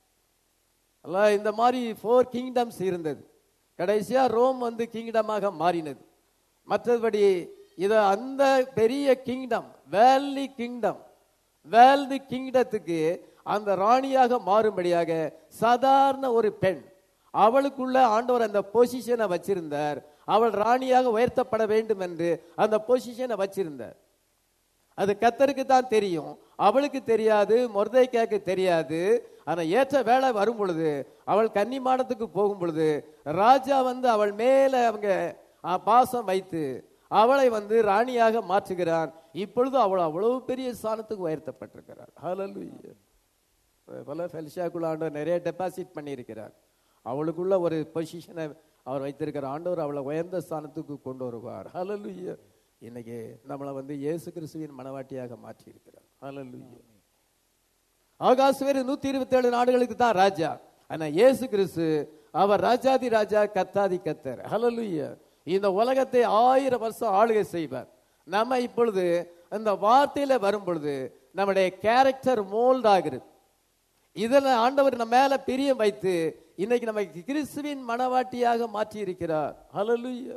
அல்ல இந்த மாதிரி ஃபோர் கிங்டம்ஸ் இருந்தது கடைசியா ரோம் வந்து கிங்டமாக மாறினது மற்றபடி இது அந்த பெரிய கிங்டம் வேர்ல்டி கிங்டம் வேர்ல்டு கிங்டத்துக்கு அந்த ராணியாக மாறும்படியாக சாதாரண ஒரு பெண் அவளுக்குள்ள ஆண்டவர் அந்த பொசிஷனை வச்சிருந்தார் அவள் ராணியாக உயர்த்தப்பட வேண்டும் என்று அந்த பொசிஷனை வச்சிருந்தார் அது கத்தருக்கு தான் தெரியும் அவளுக்கு தெரியாது மொர்தைக்காக்கு தெரியாது ஆனா ஏற்ற வேலை வரும் பொழுது அவள் கன்னிமாடத்துக்கு போகும் பொழுது ராஜா வந்து அவள் மேல அவங்க ஆ, பாசம் வைத்து அவளை வந்து ராணியாக மாற்றுகிறான் இப்பொழுது அவள் அவ்வளவு பெரிய ஸ்தானத்துக்கு உயர்த்தப்பட்டிருக்கிறார் ஹalleluya பல ஃபெல்ஷாக்குள்ள ஆண்டவர் நிறைய டெபாசிட் பண்ணியிருக்கிறார் அவளுக்குள்ள ஒரு பொசிஷனை அவர் வைத்திருக்கிற ஆண்டவர் அவளை உயர்ந்த ஸ்தானத்துக்கு கொண்டு வருவார் ஹalleluya இன்னைக்கு நம்மளை வந்து இயேசு கிறிஸ்துவின் மனவாட்டியாக மாற்றி இருக்கிறார் ஹalleluya ஆகாசுவேறு நூத்தி இருபத்தி ஏழு நாடுகளுக்கு தான் ராஜா ஆனா இயேசு கிறிஸ்து அவர் ராஜாதி ராஜா கத்தாதி கத்தர் ஹalleluya இந்த உலகத்தை ஆயிரம் வருஷம் ஆளுகை செய்வார் நம்ம இப்பொழுது இந்த வார்த்தையில வரும் பொழுது நம்முடைய கேரக்டர் மோல்ட் ஆகிறது இதில் ஆண்டவர் நம்ம மேல பிரியம் வைத்து இன்னைக்கு நம்ம கிறிஸ்துவின் மனவாட்டியாக மாற்றி இருக்கிறார் hallelujah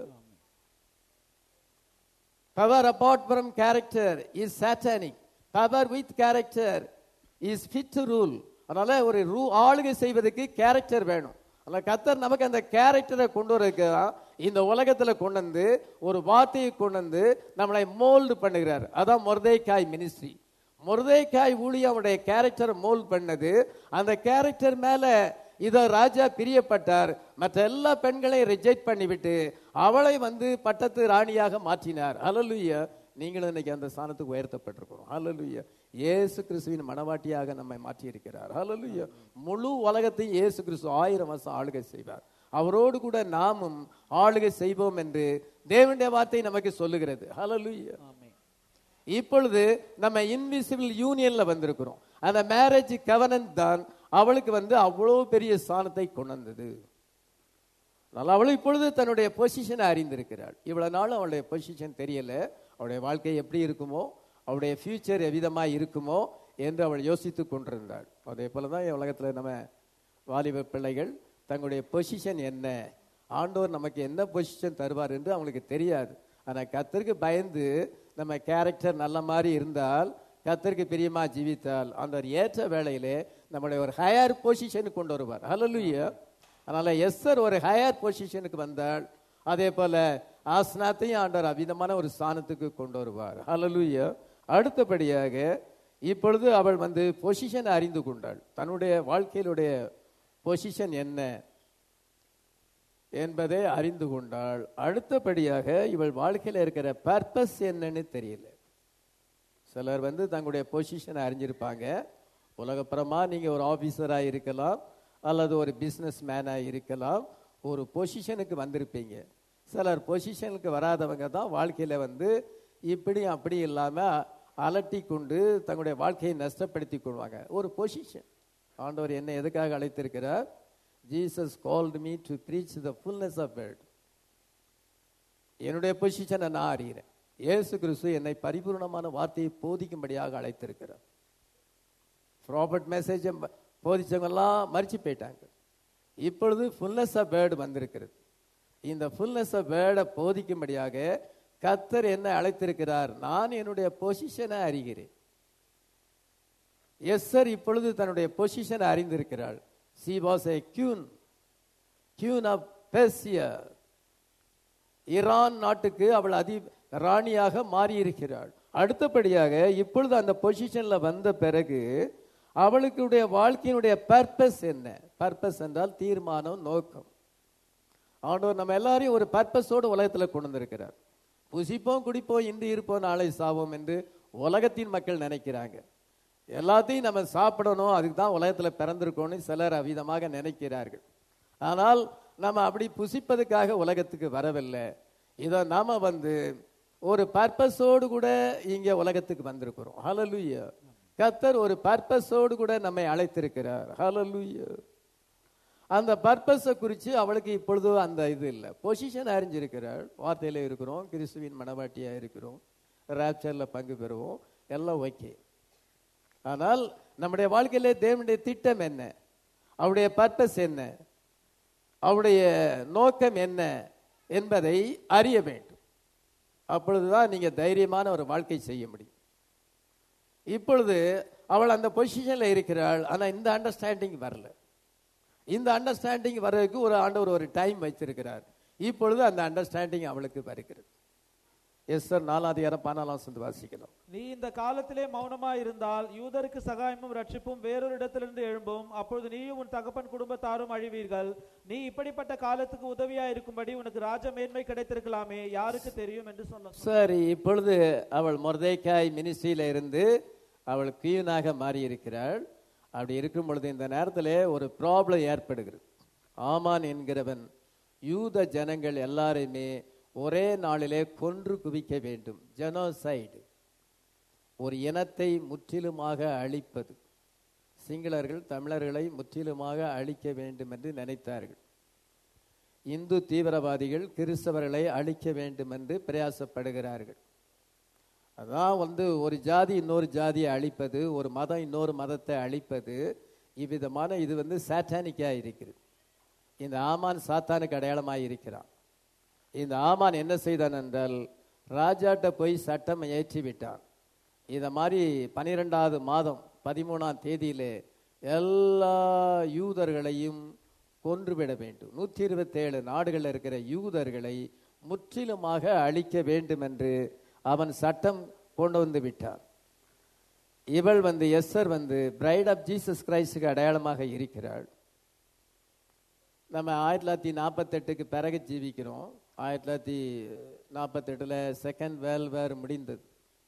power apart from character is satanic power with character is fit to rule அதனால ஒரு ரூ ஆளுகை செய்வதற்கு கேரக்டர் வேணும் அதனால கத்தர் நமக்கு அந்த கேரக்டரை கொண்டு வரதுக்கு தான் இந்த உலகத்துல கொண்டு வந்து ஒரு வார்த்தையை கொண்டு வந்து நம்மளை மோல்டு பண்ணுகிறார் அதான் மொர்தேக்காய் மினிஸ்ட்ரி மொர்தேக்காய் ஊழியம் அவருடைய கேரக்டர் மோல்ட் பண்ணது அந்த கேரக்டர் மேல இதோ ராஜா பிரியப்பட்டார் மற்ற எல்லா பெண்களையும் ரிஜெக்ட் பண்ணிவிட்டு அவளை வந்து பட்டத்து ராணியாக மாற்றினார் ஹalleluya நீங்களும் இன்னைக்கு அந்த ஸ்தானத்துக்கு உயர்த்தப்பட்டிருக்கிறோம் ஹalleluya இயேசு கிறிஸ்துவின் மனவாட்டியாக நம்மை மாற்றி இருக்கிறார் ஹalleluya முழு உலகத்தையும் இயேசு கிறிஸ்து ஆயிரம் வருஷம் ஆளுகை செய்வார் அவரோடு கூட நாமும் ஆளுகை செய்வோம் என்று தேவனுடைய வார்த்தை நமக்கு சொல்லுகிறது ஹalleluya இப்பொழுது நம்ம இன்விசிபிள் யூனியன்ல வந்திருக்கிறோம் அந்த மேரேஜ் கவனன் தான் அவளுக்கு வந்து அவ்வளோ பெரிய ஸ்தானத்தை கொண்டு வந்தது அதனால அவள் இப்பொழுது தன்னுடைய பொசிஷனை அறிந்திருக்கிறாள் இவ்வளவு நாள் அவளுடைய பொசிஷன் தெரியல அவளுடைய வாழ்க்கை எப்படி இருக்குமோ அவளுடைய ஃபியூச்சர் எவ்விதமாக இருக்குமோ என்று அவள் யோசித்து கொண்டிருந்தாள் அதே போல தான் உலகத்தில் நம்ம வாலிப பிள்ளைகள் தங்களுடைய பொசிஷன் என்ன ஆண்டவர் நமக்கு என்ன பொசிஷன் தருவார் என்று அவங்களுக்கு தெரியாது ஆனால் கத்தருக்கு பயந்து நம்ம கேரக்டர் நல்ல மாதிரி இருந்தால் கத்தருக்கு பிரியமா ஜீவித்தால் அந்த ஒரு ஏற்ற வேளையிலே நம்முடைய ஒரு ஹையர் பொசிஷனுக்கு கொண்டு வருவார் ஹalleluya அதனால எஸ்ஸர் ஒரு ஹையர் பொசிஷனுக்கு வந்தால் அதே போல ஆஸ்னாத்தையும் ஆண்டவர் அவிதமான ஒரு ஸ்தானத்துக்கு கொண்டு வருவார் ஹalleluya அடுத்தபடியாக இப்பொழுது அவள் வந்து பொசிஷன் அறிந்து கொண்டாள் தன்னுடைய வாழ்க்கையிலுடைய பொசிஷன் என்ன என்பதை அறிந்து கொண்டாள் அடுத்தபடியாக இவள் வாழ்க்கையில இருக்கிற பர்பஸ் என்னன்னு தெரியல சிலர் வந்து தங்களுடைய பொசிஷனை அறிஞ்சிருப்பாங்க உலகப்புறமா நீங்க ஒரு ஆபீசரா இருக்கலாம் அல்லது ஒரு பிசினஸ் மேனா இருக்கலாம் ஒரு பொசிஷனுக்கு வந்திருப்பீங்க சிலர் பொசிஷனுக்கு வராதவங்க தான் வாழ்க்கையில வந்து இப்படி அப்படி இல்லாம அலட்டி கொண்டு தங்களுடைய வாழ்க்கையை நஷ்டப்படுத்தி கொள்வாங்க ஒரு பொசிஷன் ஆண்டவர் என்ன எதுக்காக அழைத்திருக்கிறார் Jesus called me to preach the fullness of word என்னுடைய பொசிஷனை நான் அறிகிறேன் இயேசு கிறிஸ்து என்னை பரிபூர்ணமான வார்த்தையை போதிக்கும்படியாக அழைத்திருக்கிறார் ப்ராபர்ட் மெசேஜை போதிச்சவங்கெல்லாம் மறிச்சு போயிட்டாங்க இப்பொழுது ஃபுல்னஸ் ஆஃப் வேர்டு வந்திருக்கிறது இந்த ஃபுல்னஸ் ஆஃப் வேர்டை போதிக்கும்படியாக கத்தர் என்ன அழைத்திருக்கிறார் நான் என்னுடைய பொசிஷனை அறிகிறேன் எஸ் சார் இப்பொழுது தன்னுடைய பொசிஷனை அறிந்திருக்கிறாள் she was a queen queen of Persia Iran நாட்டுக்கு அவள் அதி ராணியாக மாறியிருக்கிறாள் அடுத்தபடியாக இப்பொழுது அந்த பொசிஷன்ல வந்த பிறகு அவளுக்குடைய வாழ்க்கையினுடைய பர்பஸ் என்ன பர்பஸ் என்றால் தீர்மானம் நோக்கம் ஆண்டவர் நம்ம எல்லாரையும் ஒரு பர்பஸோடு உலகத்தில் கொண்டு வந்திருக்கிறார் புசிப்போம் குடிப்போம் இன்று இருப்போம் நாளை சாவோம் என்று உலகத்தின் மக்கள் நினைக்கிறாங்க எல்லாத்தையும் நம்ம சாப்பிடணும் அதுக்கு தான் உலகத்தில் பிறந்திருக்கோம்னு சிலர் அவ்விதமாக நினைக்கிறார்கள் ஆனால் நம்ம அப்படி புசிப்பதுக்காக உலகத்துக்கு வரவில்லை இதை நாம வந்து ஒரு பர்பஸோடு கூட இங்க உலகத்துக்கு வந்திருக்கிறோம் ஹalleluya கத்தர் ஒரு பர்பஸோடு கூட நம்மை அழைத்திருக்கிறார் ஹalleluya அந்த பர்பஸை குறித்து அவளுக்கு இப்பொழுது அந்த இது இல்லை பொசிஷன் அறிஞ்சிருக்கிறாள் வார்த்தையில இருக்கிறோம் கிறிஸ்துவின் மனவாட்டியா இருக்கிறோம் ராப்சர்ல பங்கு பெறுவோம் எல்லாம் ஓகே ஆனால் நம்முடைய வாழ்க்கையிலே தேவனுடைய திட்டம் என்ன அவருடைய பர்பஸ் என்ன அவருடைய நோக்கம் என்ன என்பதை அறிய வேண்டும் அப்பொழுதுதான் நீங்க தைரியமான ஒரு வாழ்க்கை செய்ய முடியும் இப்பொழுது அவள் அந்த பொசிஷன்ல இருக்கிறாள் ஆனா இந்த அண்டர்ஸ்டாண்டிங் வரல இந்த அண்டர்ஸ்டாண்டிங் வர்றதுக்கு ஒரு ஆண்டவர் ஒரு டைம் வைத்திருக்கிறார் இப்பொழுது அந்த அண்டர்ஸ்டாண்டிங் அவளுக்கு வருகிறது எஸ்ஆர் நாலாதிகாரம் பதினாலாம் வசனத்தை வாசிக்கலாம் நீ இந்த காலத்திலே மௌனமாய் இருந்தால் யூதருக்கு சகாயமும் ரட்சிப்பும் வேறொரு இடத்திலிருந்து எழும்பும் அப்பொழுது நீயும் உன் தகப்பன் குடும்பத்தாரும் அழிவீர்கள் நீ இப்படிப்பட்ட காலத்துக்கு உதவியா இருக்கும்படி உனக்கு ராஜ மேன்மை கிடைத்திருக்கலாமே யாருக்கு தெரியும் என்று சொன்ன சரி இப்பொழுது அவள் மொர்தேக்காய் மினிஸ்ட்ரியில இருந்து அவள் குயினாக மாறி இருக்கிறாள் அப்படி இருக்கும் பொழுது இந்த நேரத்தில் ஒரு ப்ராப்ளம் ஏற்படுகிறது ஆமான் என்கிறவன் யூத ஜனங்கள் எல்லாரையுமே ஒரே நாளிலே கொன்று குவிக்க வேண்டும் ஜெனோசைடு ஒரு இனத்தை முற்றிலுமாக அழிப்பது சிங்களர்கள் தமிழர்களை முற்றிலுமாக அழிக்க வேண்டும் என்று நினைத்தார்கள் இந்து தீவிரவாதிகள் கிறிஸ்தவர்களை அழிக்க வேண்டும் என்று பிரயாசப்படுகிறார்கள் அதான் வந்து ஒரு ஜாதி இன்னொரு ஜாதியை அழிப்பது ஒரு மதம் இன்னொரு மதத்தை அழிப்பது இவ்விதமான இது வந்து சாட்டானிக்காக இருக்கிறது இந்த ஆமான் சாத்தானுக்கு அடையாளமாக இருக்கிறான் இந்த ஆமான் என்ன செய்தான் என்றால் ராஜாட்ட போய் சட்டம் ஏற்றி விட்டான் இதை மாதிரி பனிரெண்டாவது மாதம் பதிமூணாம் தேதியிலே எல்லா யூதர்களையும் கொன்றுவிட வேண்டும் நூற்றி இருபத்தேழு நாடுகளில் இருக்கிற யூதர்களை முற்றிலுமாக அழிக்க வேண்டும் என்று அவன் சட்டம் கொண்டு வந்து விட்டார் இவள் வந்து எஸ்ஸர் வந்து பிரைட் ஆஃப் ஜீசஸ் கிரைஸ்டுக்கு அடையாளமாக இருக்கிறாள் நம்ம ஆயிரத்தி தொள்ளாயிரத்தி நாற்பத்தெட்டுக்கு பிறகு ஜீவிக்கிறோம் ஆயிரத்தி தொள்ளாயிரத்தி நாற்பத்தெட்டில் செகண்ட் வேர்ல்ட் வேர் முடிந்தது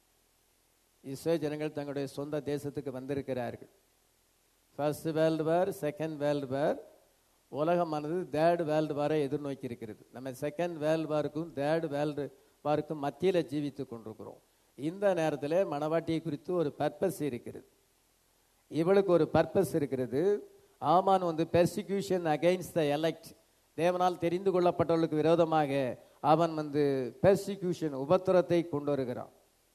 இஸ்ரோ ஜனங்கள் தங்களுடைய சொந்த தேசத்துக்கு வந்திருக்கிறார்கள் first world war second world war உலகமானது தேர்ட் வேர்ல்டு வாரை எதிர்நோக்கி இருக்கிறது நம்ம செகண்ட் வேர்ல்டு வாருக்கும் தேர்ட் வேர்ல்டு வாருக்கும் மத்தியில் ஜீவித்து கொண்டிருக்கிறோம் இந்த நேரத்தில் மணவாட்டியை குறித்து ஒரு பர்பஸ் இருக்கிறது இவளுக்கு ஒரு பர்பஸ் இருக்கிறது ஆமான் வந்து பெர்சிக்யூஷன் அகைன்ஸ்ட் த எலெக்ட் தேவனால் தெரிந்து கொள்ளப்பட்டவர்களுக்கு விரோதமாக அவன் வந்து பெர்சிக்யூஷன் உபத்திரத்தை கொண்டு வருகிறான்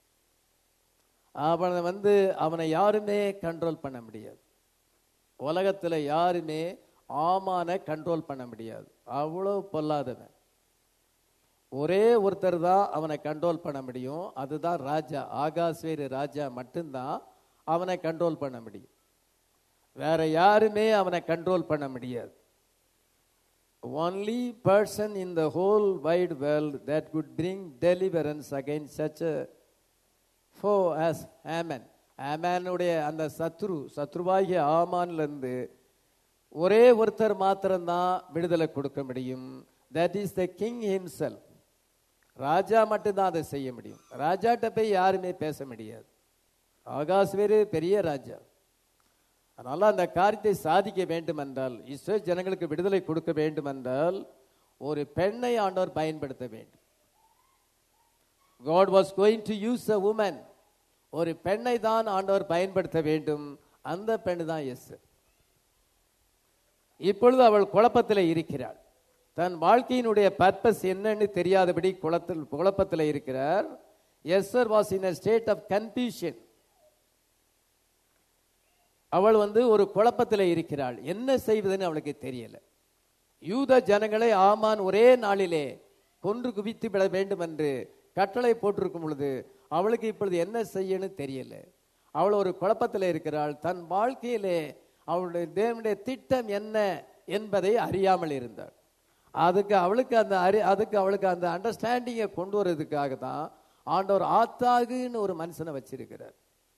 அவனை வந்து அவனை யாருமே கண்ட்ரோல் பண்ண முடியாது உலகத்தில் யாருமே ஆமான கண்ட்ரோல் பண்ண முடியாது அவ்வளோ பொல்லாதவன் ஒரே ஒருத்தர் தான் அவனை கண்ட்ரோல் பண்ண முடியும் அதுதான் ராஜா ஆகாஸ்வேரு ராஜா மட்டும்தான் அவனை கண்ட்ரோல் பண்ண முடியும் வேற யாருமே அவனை கண்ட்ரோல் பண்ண முடியாது only person in the whole wide world that could bring deliverance again such for us Haman ஆமனுடைய அந்த சத்ரு சத்ருவாகிய ஆமான்லேருந்து ஒரே ஒருத்தர் மாத்திரம்தான் விடுதலை கொடுக்க முடியும் that is the king himself ராஜா மட்டும்தான் அதை செய்ய முடியும் ராஜாட்ட போய் யாருமே பேச முடியாது ஆகாஷ் வேறு பெரிய ராஜா அதனால அந்த காரியத்தை சாதிக்க வேண்டும் என்றால் இஸ்ரோ ஜனங்களுக்கு விடுதலை கொடுக்க வேண்டும் என்றால் ஒரு பெண்ணை ஆண்டவர் பயன்படுத்த வேண்டும் God was going to use a woman ஒரு பெண்ணை தான் ஆண்டவர் பயன்படுத்த வேண்டும் அந்த பெண் தான் எஸ் இப்பொழுது அவள் குழப்பத்தில் இருக்கிறாள் தன் வாழ்க்கையினுடைய பர்பஸ் என்னன்னு தெரியாதபடி குளத்தில் குழப்பத்தில் இருக்கிறார் Esther was in a state of confusion அவள் வந்து ஒரு குழப்பத்தில் இருக்கிறாள் என்ன செய்வதுன்னு அவளுக்கு தெரியல யூத ஜனங்களை ஆமான் ஒரே நாளிலே கொன்று குவித்து விட வேண்டும் என்று கட்டளை போட்டிருக்கும் பொழுது அவளுக்கு இப்பொழுது என்ன செய்யணும் தெரியல அவள் ஒரு குழப்பத்தில் இருக்கிறாள் தன் வாழ்க்கையிலே அவளுடைய தேவனுடைய திட்டம் என்ன என்பதை அறியாமல் இருந்தாள் அதுக்கு அவளுக்கு அந்த அறி அதுக்கு அவளுக்கு அந்த அண்டர்ஸ்டாண்டிங்கை கொண்டு வர்றதுக்காக தான் ஆண்டவர் ஆத்தாகுன்னு ஒரு மனுஷனை வச்சிருக்கிறார்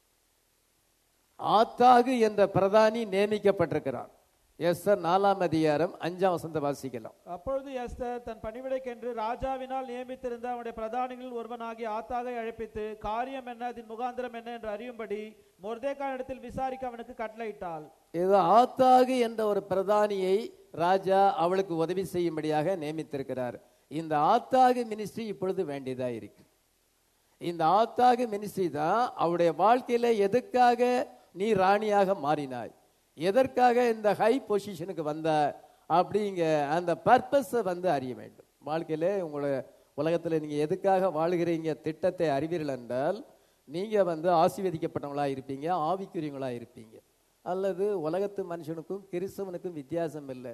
ஆத்தாகு என்ற பிரதானி நியமிக்கப்பட்டிருக்கிறார் எஸ் சார் நாலாம் அதிகாரம் அஞ்சாம் வசந்த வாசிக்கலாம் அப்பொழுது எஸ்தர் தன் பணிவிடைக்கென்று ராஜாவினால் நியமித்திருந்த அவனுடைய பிரதானிகளில் ஒருவனாகிய ஆத்தாகை அழைப்பித்து காரியம் என்ன அதன் முகாந்திரம் என்ன என்று அறியும்படி மொர்தேக்கானிடத்தில் விசாரிக்க அவனுக்கு கட்டளையிட்டாள் இது ஆத்தாகு என்ற ஒரு பிரதானியை ராஜா அவளுக்கு உதவி செய்யும்படியாக நியமித்திருக்கிறார் இந்த ஆத்தாகு மினிஸ்ட்ரி இப்பொழுது வேண்டியதா இருக்கு இந்த ஆத்தாகு மினிஸ்ட்ரி தான் அவருடைய வாழ்க்கையில எதுக்காக நீ ராணியாக மாறினாய் எதற்காக இந்த ஹை பொசிஷனுக்கு வந்த அப்படிங்க அந்த பர்பஸை வந்து அறிய வேண்டும் வாழ்க்கையில உங்களோட உலகத்தில் நீங்க எதுக்காக வாழுகிறீங்க திட்டத்தை அறிவீர்கள் என்றால் நீங்க வந்து ஆசீர்வதிக்கப்பட்டவங்களா இருப்பீங்க ஆவிக்குரியவங்களா இருப்பீங்க அல்லது உலகத்து மனுஷனுக்கும் கிறிஸ்தவனுக்கும் வித்தியாசம் இல்லை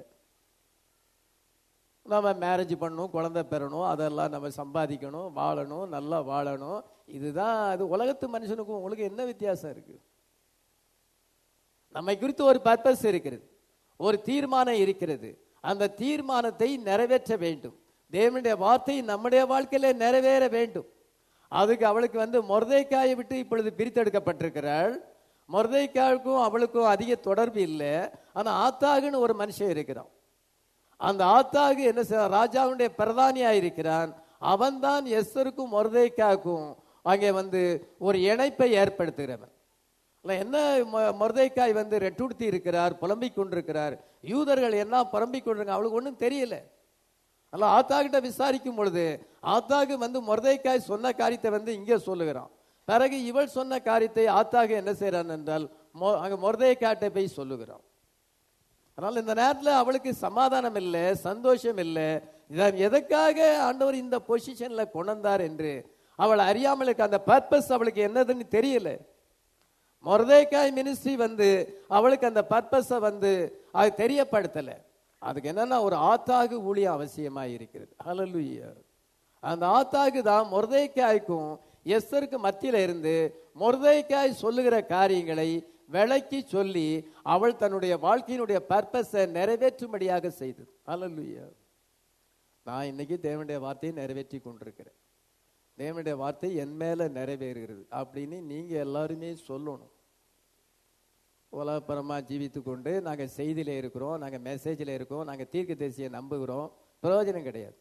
நம்ம மேரேஜ் பண்ணணும் குழந்தை பெறணும் அதெல்லாம் நம்ம சம்பாதிக்கணும் வாழணும் நல்லா வாழணும் இதுதான் அது உலகத்து மனுஷனுக்கும் உங்களுக்கு என்ன வித்தியாசம் இருக்கு நம்மை குறித்து ஒரு பர்பஸ் இருக்கிறது ஒரு தீர்மானம் இருக்கிறது அந்த தீர்மானத்தை நிறைவேற்ற வேண்டும் தேவனுடைய வார்த்தை நம்முடைய வாழ்க்கையில நிறைவேற வேண்டும் அதுக்கு அவளுக்கு வந்து மொர்தைக்காயை விட்டு இப்பொழுது பிரித்தெடுக்கப்பட்டிருக்கிறாள் மொர்தைக்காவுக்கும் அவளுக்கும் அதிக தொடர்பு இல்லை ஆனா ஆத்தாகுன்னு ஒரு மனுஷன் இருக்கிறான் அந்த ஆத்தாகு என்ன செய்ய ராஜாவுடைய பிரதானியா இருக்கிறான் அவன்தான் எஸ்தருக்கும் மொர்தைக்காவுக்கும் அங்கே வந்து ஒரு இணைப்பை ஏற்படுத்துகிறவன் இல்ல, என்ன மொ- மொர்தெக்காய் வந்து ரெட்டுடுத்தி இருக்கிறார் புலம்பிக் கொண்டிருக்கிறார் யூதர்கள் என்ன புலம்பிக் கொண்டிருக்காங்க அவளுக்கு ஒன்றும் தெரியல அல்ல ஆத்தாகிட்ட விசாரிக்கும் பொழுது ஆத்தாகு வந்து மொர்தெக்காய் சொன்ன காரியத்தை வந்து இங்கே சொல்லுகிறான் பிறகு இவள் சொன்ன காரியத்தை ஆத்தாகு என்ன செய்றான் என்றால் மொ- அங்க மொர்தெக்காட்டை போய் சொல்லுகிறான் அதனால இந்த நேரத்தில் அவளுக்கு சமாதானம் இல்லை சந்தோஷம் இல்லை இதை எதுக்காக ஆண்டவர் இந்த பொசிஷன்ல கொண்டார் என்று அவள் அறியாமலுக்கு அந்த பர்பஸ் அவளுக்கு என்னதுன்னு தெரியல மொரதேக்காய் மினிஸ்ட்ரி வந்து அவளுக்கு அந்த பர்பஸை வந்து அது தெரியப்படுத்தல அதுக்கு என்னன்னா ஒரு ஆத்தாகு ஊழியம் அவசியமா இருக்கிறது ஹalleluya அந்த ஆத்தாகு தான் மொரதேக்காய்க்கும் எஸ்தருக்கு மத்தியில இருந்து மொரதேக்காய் சொல்லுகிற காரியங்களை விளக்கி சொல்லி அவள் தன்னுடைய வாழ்க்கையினுடைய பர்பஸை நிறைவேற்றும்படியாக செய்தது ஹalleluya நான் இன்னைக்கு தேவனுடைய வார்த்தையை நிறைவேற்றி கொண்டிருக்கிறேன் தேவனுடைய வார்த்தை என் மேல நிறைவேறுகிறது அப்படின்னு நீங்க எல்லாருமே சொல்லணும் உலகப்பரமா ஜீவித்து கொண்டு நாங்க செய்தியில இருக்கிறோம் நாங்க மெசேஜில் இருக்கோம் நாங்க தீர்க்க தரிசியை நம்புகிறோம் பிரயோஜனம் கிடையாது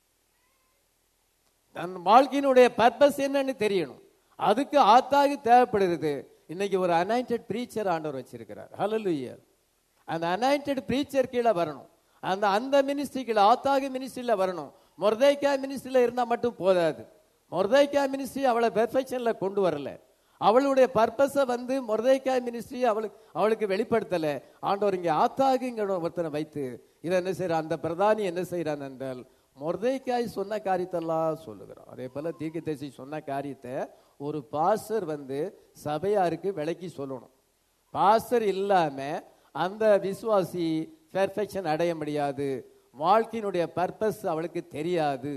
தன் வாழ்க்கையினுடைய பர்பஸ் என்னன்னு தெரியணும் அதுக்கு ஆத்தாக தேவைப்படுகிறது இன்னைக்கு ஒரு அனாயிண்டட் ப்ரீச்சர் ஆண்டவர் வச்சிருக்கிறார் ஹalleluya அந்த அனாயிண்டட் ப்ரீச்சர் கீழே வரணும் அந்த அந்த மினிஸ்ட்ரி கீழே ஆத்தாக மினிஸ்ட்ரியில வரணும் மொர்தைக்கா மினிஸ்ட்ரியில இருந்தா மட்டும் போதாது மொர்தைக்கா மினிஸ்ட்ரி அவளை பெர்ஃபெக்ஷன்ல கொண்டு வரல அவளுடைய பர்பஸை வந்து மொர்தைக்கா மினிஸ்ட்ரி அவளுக்கு அவளுக்கு வெளிப்படுத்தல ஆண்டவர் இங்க ஆத்தாகுங்கிற ஒருத்தனை வைத்து இதை என்ன செய்யறான் அந்த பிரதானி என்ன செய்யறான் என்றால் மொர்தைக்காய் சொன்ன காரியத்தெல்லாம் சொல்லுகிறான் அதே போல தீர்க்கதரிசி சொன்ன காரியத்தை ஒரு பாஸ்டர் வந்து சபையாருக்கு விளக்கி சொல்லணும் பாஸ்டர் இல்லாம அந்த விசுவாசி பெர்ஃபெக்ஷன் அடைய முடியாது வாழ்க்கையினுடைய பர்பஸ் அவளுக்கு தெரியாது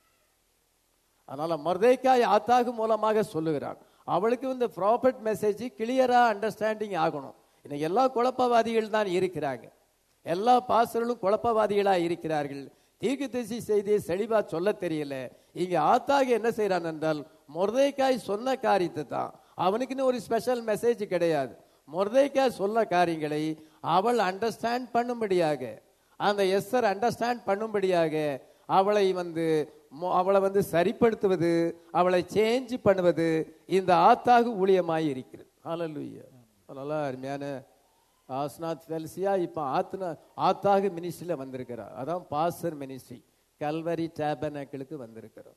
அதனால மொர்தேக்காய் ஆத்தாகு மூலமாக சொல்லுகிறான் அவளுக்கு இந்த ப்ராப்பர்ட் மெசேஜ் கிளியரா அண்டர்ஸ்டாண்டிங் ஆகணும் இன்னைக்கு எல்லா குழப்பவாதிகள் தான் இருக்கிறாங்க எல்லா பாசர்களும் குழப்பவாதிகளா இருக்கிறார்கள் தீர்க்கதரிசி செய்தியை செழிவா சொல்ல தெரியல இங்க ஆத்தாகு என்ன செய்யறான் என்றால் மொர்தேக்காய் சொன்ன காரியத்தை தான் அவனுக்குன்னு ஒரு ஸ்பெஷல் மெசேஜ் கிடையாது மொர்தேக்காய் சொன்ன காரியங்களை அவள் அண்டர்ஸ்டாண்ட் பண்ணும்படியாக அந்த எஸ்ஸர் அண்டர்ஸ்டாண்ட் பண்ணும்படியாக அவளை வந்து மொ- அவளை வந்து சரிப்படுத்துவது அவளை சேஞ்ச் பண்ணுவது இந்த ஆத்தாக ஊழியமாய் இருக்கிறது ஹalleluya அதனால அருமையான ஆஸ்நாத் ஃபெல்சியா இப்போ ஆத்னா ஆத்தாக மினிஸ்ட்ரியில் வந்திருக்கிறார் அதான் பாசர் மினிஸ்ட்ரி கல்வரி டேபனாக்கிளுக்கு வந்திருக்கிறோம்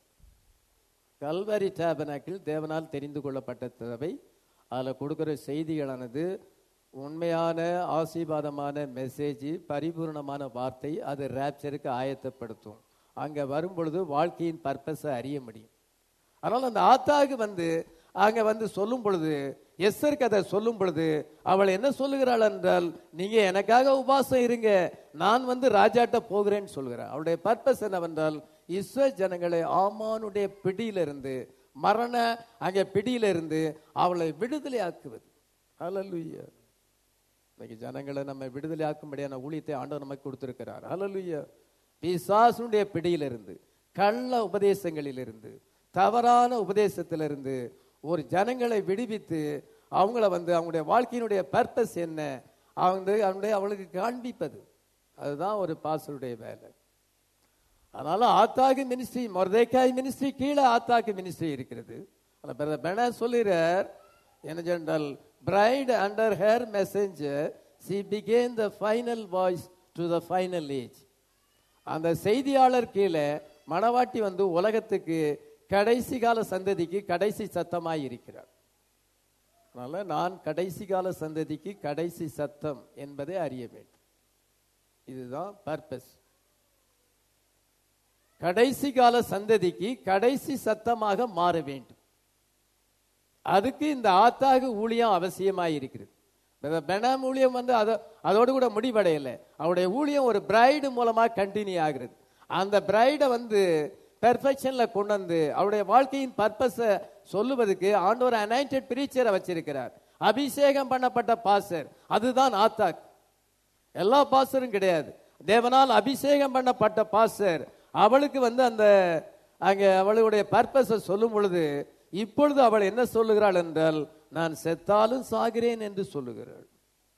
கல்வரி டேபனாக்கிள் தேவனால் தெரிந்து கொள்ளப்பட்ட சபை அதில் கொடுக்கிற செய்திகளானது உண்மையான ஆசீர்வாதமான மெசேஜ் பரிபூர்ணமான வார்த்தை அது ரேப்சருக்கு ஆயத்தப்படுத்தும் அங்கே வரும்பொழுது வாழ்க்கையின் பர்பஸை அறிய முடியும் அதனால அந்த ஆத்தாக்கு வந்து அங்க வந்து சொல்லும் பொழுது எஸ்ஸருக்கு அதை சொல்லும் பொழுது அவள் என்ன சொல்லுகிறாள் என்றால் நீங்க எனக்காக உபாசம் இருங்க நான் வந்து ராஜாட்ட போகிறேன்னு சொல்கிறாள் அவளுடைய பர்பஸ் என்னவென்றால் இஸ்ரோ ஜனங்களை ஆமானுடைய பிடியிலிருந்து மரண அங்கே பிடியிலிருந்து அவளை விடுதலை ஆக்குவது ஹalleluya இன்னைக்கு ஜனங்களை நம்ம விடுதலை ஆக்கும்படியான ஊழியத்தை ஆண்டவர் நமக்கு கொடுத்திருக்கிறார் ஹalleluya பிசாசுடைய பிடியிலிருந்து கள்ள உபதேசங்களிலிருந்து தவறான உபதேசத்திலிருந்து ஒரு ஜனங்களை விடுவித்து அவங்கள வந்து அவங்களுடைய வாழ்க்கையினுடைய பர்பஸ் என்ன அவங்க அவனுடைய அவளுக்கு காண்பிப்பது அதுதான் ஒரு பாசருடைய வேலை அதனால ஆத்தாக்கு மினிஸ்ட்ரி மொர்தேக்காய் மினிஸ்ட்ரி கீழே ஆத்தாக்கு மினிஸ்ட்ரி இருக்கிறது அந்த பிரதர் பென சொல்லுகிறார் என்ன சொன்னால் bride under her messenger she became the final voice to the final age அந்த செய்தியாளர் கீழே மணவாட்டி வந்து உலகத்துக்கு கடைசி கால சந்ததிக்கு கடைசி சத்தமாய் இருக்கிறார் அதனால நான் கடைசி கால சந்ததிக்கு கடைசி சத்தம் என்பதை அறிய வேண்டும் இதுதான் பர்பஸ் கடைசி கால சந்ததிக்கு கடைசி சத்தமாக மாற வேண்டும் அதுக்கு இந்த ஆத்தாக ஊழியம் அவசியமாய் இருக்கிறது இந்த பெனாம் ஊழியம் வந்து அத அதோடு கூட முடிவடையல அவருடைய ஊழியம் ஒரு பிரைடு மூலமா கண்டினியூ ஆகிறது அந்த பிரைடை வந்து பெர்ஃபெக்ஷன்ல கொண்டு வந்து அவருடைய வாழ்க்கையின் பர்பஸை சொல்லுவதற்கு ஆண்டவர் அனாயிண்டட் பிரீச்சரை வச்சிருக்கிறார் அபிஷேகம் பண்ணப்பட்ட பாசர் அதுதான் ஆத்தாக் எல்லா பாஸ்டரும் கிடையாது தேவனால் அபிஷேகம் பண்ணப்பட்ட பாஸ்டர் அவளுக்கு வந்து அந்த அங்கே அவளுடைய பர்பஸை சொல்லும் பொழுது இப்பொழுது அவள் என்ன சொல்லுகிறாள் என்றால் நான் செத்தாலும் சாகிறேன் என்று சொல்லுகிறாள்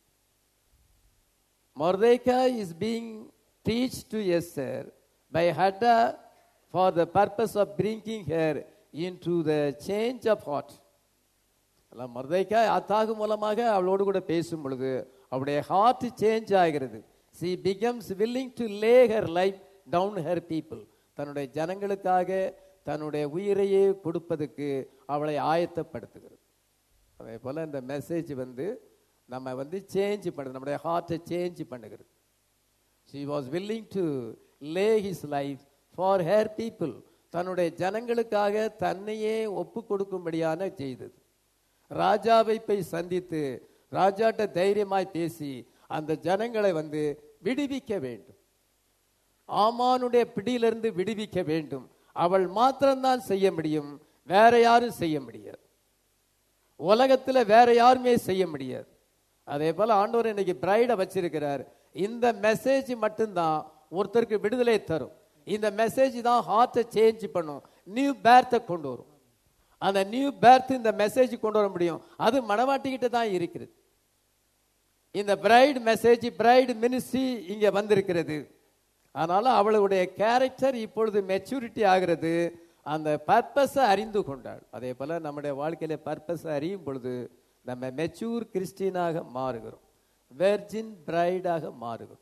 Mordecai is being teached to Esther by Hadda for the purpose of bringing her into the change of heart. அல்லாம் மொர்தைக்காய் அத்தாக மூலமாக அவளோடு கூட பேசும் பொழுது அவளுடைய ஹார்ட் சேஞ்ச் ஆகிறது she becomes willing to lay her life down her people தன்னுடைய ஜனங்களுக்காக தன்னுடைய உயிரையே கொடுப்பதற்கு அவளை ஆயத்தப்படுத்துகிறது அதே போல இந்த மெசேஜ் வந்து நம்ம வந்து சேஞ்ச் பண்ணுது நம்முடைய ஹார்ட்டை சேஞ்ச் பண்ணுகிறது she was willing to lay his life for her people தன்னுடைய ஜனங்களுக்காக தன்னையே ஒப்பு கொடுக்கும்படியான செய்தது ராஜாவை போய் சந்தித்து ராஜாட்ட தைரியமாய் பேசி அந்த ஜனங்களை வந்து விடுவிக்க வேண்டும் ஆமானுடைய பிடியிலிருந்து விடுவிக்க வேண்டும் அவள் மாத்திரம்தான் செய்ய முடியும் வேற யாரும் செய்ய முடியாது உலகத்துல வேற யாருமே செய்ய முடியாது அதே போல ஆண்டவர் இன்னைக்கு பிரைட வச்சிருக்கிறார் இந்த மெசேஜ் மட்டும்தான் ஒருத்தருக்கு விடுதலை தரும் இந்த மெசேஜ் தான் ஹார்ட்டை சேஞ்ச் பண்ணும் நியூ பேர்த்தை கொண்டு வரும் அந்த நியூ பேர்த் இந்த மெசேஜ் கொண்டு வர முடியும் அது மனவாட்டிக்கிட்ட தான் இருக்கிறது இந்த பிரைட் மெசேஜ் பிரைட் மினிஸ்ட்ரி இங்க வந்திருக்கிறது அதனால அவளுடைய கேரக்டர் இப்பொழுது மெச்சூரிட்டி ஆகிறது அந்த பர்பஸை அறிந்து கொண்டாள் அதே போல நம்முடைய வாழ்க்கையில பர்பஸை அறியும் பொழுது நம்ம மெச்சூர் கிறிஸ்டினாக மாறுகிறோம் வெர்ஜின் பிரைடாக மாறுகிறோம்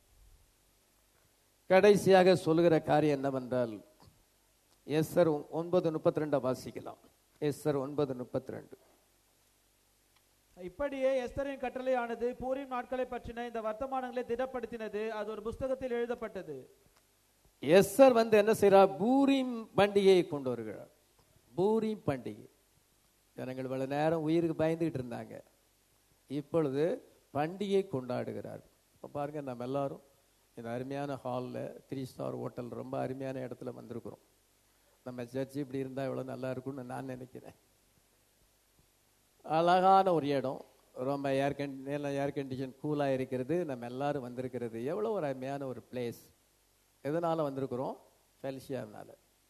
கடைசியாக சொல்லுகிற காரியம் என்னவென்றால் எஸ்ஸர் ஒன்பது முப்பத்தி ரெண்டை வாசிக்கலாம் எஸ்ஸர் ஒன்பது முப்பத்தி ரெண்டு இப்படியே எஸ்தரின் கட்டளையானது பூரிம் நாட்களை பற்றின இந்த வர்த்தமானங்களை திடப்படுத்தினது அது ஒரு புஸ்தகத்தில் எழுதப்பட்டது எஸ்ஸர் வந்து என்ன செய்றார் பூரீம் பண்டிகையை கொண்டு வருகிறார் பூரீம் பண்டிகை ஜனங்கள் இவ்வளவு நேரம் உயிருக்கு பயந்துகிட்டு இருந்தாங்க இப்பொழுது பண்டிகை கொண்டாடுகிறார் இப்போ பாருங்க நம்ம எல்லாரும் இந்த அருமையான ஹாலில் த்ரீ ஸ்டார் ஹோட்டல் ரொம்ப அருமையான இடத்துல வந்திருக்கிறோம் நம்ம சர்ச் இப்படி இருந்தால் இவ்வளோ நல்லா இருக்கும்னு நான் நினைக்கிறேன் அழகான ஒரு இடம் ரொம்ப ஏர் கண்டி ஏர் கண்டிஷன் கூலாக இருக்கிறது நம்ம எல்லாரும் வந்திருக்கிறது எவ்வளோ ஒரு அருமையான ஒரு பிளேஸ் எதனால் வந்திருக்கிறோம் ஃபெல்சியாவினால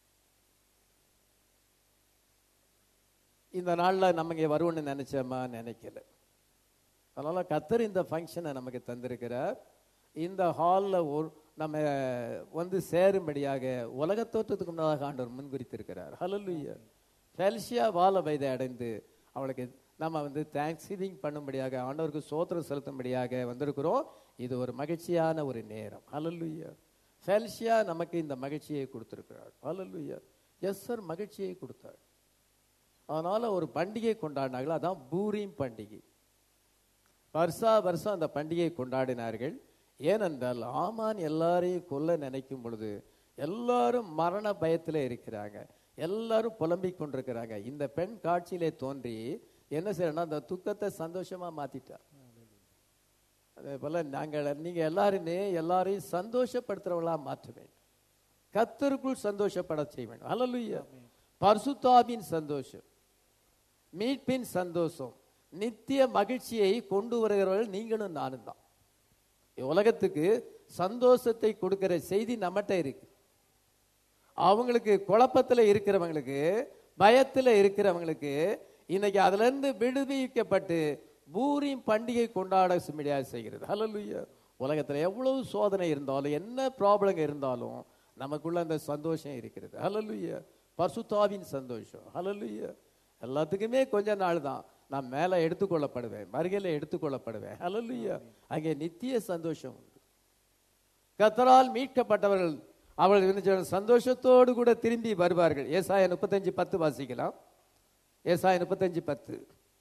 இந்த நாளில் நம்ம இங்கே வருவோம்னு நினைச்சோமா நினைக்கல அதனால கத்தர் இந்த ஃபங்க்ஷனை நமக்கு தந்திருக்கிறார் இந்த ஹாலில் ஒரு நம்ம வந்து சேரும்படியாக உலக தோற்றத்துக்கு முன்னதாக ஆண்டவர் முன்குறித்திருக்கிறார் ஹலலுயா ஃபெல்சியா வாழ வயதை அடைந்து அவளுக்கு நம்ம வந்து தேங்க்ஸ் கிவிங் பண்ணும்படியாக ஆண்டவருக்கு சோத்திரம் செலுத்தும்படியாக வந்திருக்கிறோம் இது ஒரு மகிழ்ச்சியான ஒரு நேரம் ஹலலுயா ஃபெல்சியா நமக்கு இந்த மகிழ்ச்சியை கொடுத்திருக்கிறார் ஹலலுயா எஸ் சார் மகிழ்ச்சியை கொடுத்தார் அதனால ஒரு பண்டிகை கொண்டாடினார்கள் அதான் பூரீம் பண்டிகை வருஷா வருஷம் அந்த பண்டிகையை கொண்டாடினார்கள் ஏனென்றால் ஆமான் எல்லாரையும் கொல்ல நினைக்கும் பொழுது எல்லாரும் மரண பயத்தில் இருக்கிறாங்க எல்லாரும் புலம்பிக் கொண்டிருக்கிறாங்க இந்த பெண் காட்சியிலே தோன்றி என்ன செய்யணும்னா அந்த துக்கத்தை சந்தோஷமா மாத்திட்டா அதே போல நாங்கள் நீங்க எல்லாருமே எல்லாரையும் சந்தோஷப்படுத்துறவங்களா மாற்ற வேண்டும் கத்தருக்குள் சந்தோஷப்பட செய்ய வேண்டும் ஹalleluya பரிசுத்தாவின் சந்தோஷம் மீட்பின் சந்தோஷம் நித்திய மகிழ்ச்சியை கொண்டு வருகிறவர்கள் நீங்களும் நானும் தான் உலகத்துக்கு சந்தோஷத்தை கொடுக்கிற செய்தி நம்மகிட்ட இருக்கு அவங்களுக்கு குழப்பத்துல இருக்கிறவங்களுக்கு பயத்துல இருக்கிறவங்களுக்கு இன்னைக்கு அதுல இருந்து விடுவிக்கப்பட்டு பூரியும் பண்டிகை கொண்டாட சுமிடியா செய்கிறது ஹalleluya உலகத்துல எவ்வளவு சோதனை இருந்தாலும் என்ன ப்ராப்ளம் இருந்தாலும் நமக்குள்ள அந்த சந்தோஷம் இருக்கிறது ஹalleluya பரிசுத்தாவின் சந்தோஷம் ஹalleluya எல்லாத்துக்குமே கொஞ்ச நாள் தான் நான் மேல எடுத்துக்கொள்ளப்படுவேன் வருகையில எடுத்துக்கொள்ளப்படுவேன் ஹalleluya அங்கே நித்திய சந்தோஷம் உண்டு கத்தரால் மீட்கப்பட்டவர்கள் அவர்கள் என்ன செய்வார்கள்? சந்தோஷத்தோடு கூட திரும்பி வருவார்கள் ஏசாய முப்பத்தஞ்சு பத்து வாசிக்கலாம் ஏசாய முப்பத்தஞ்சு பத்து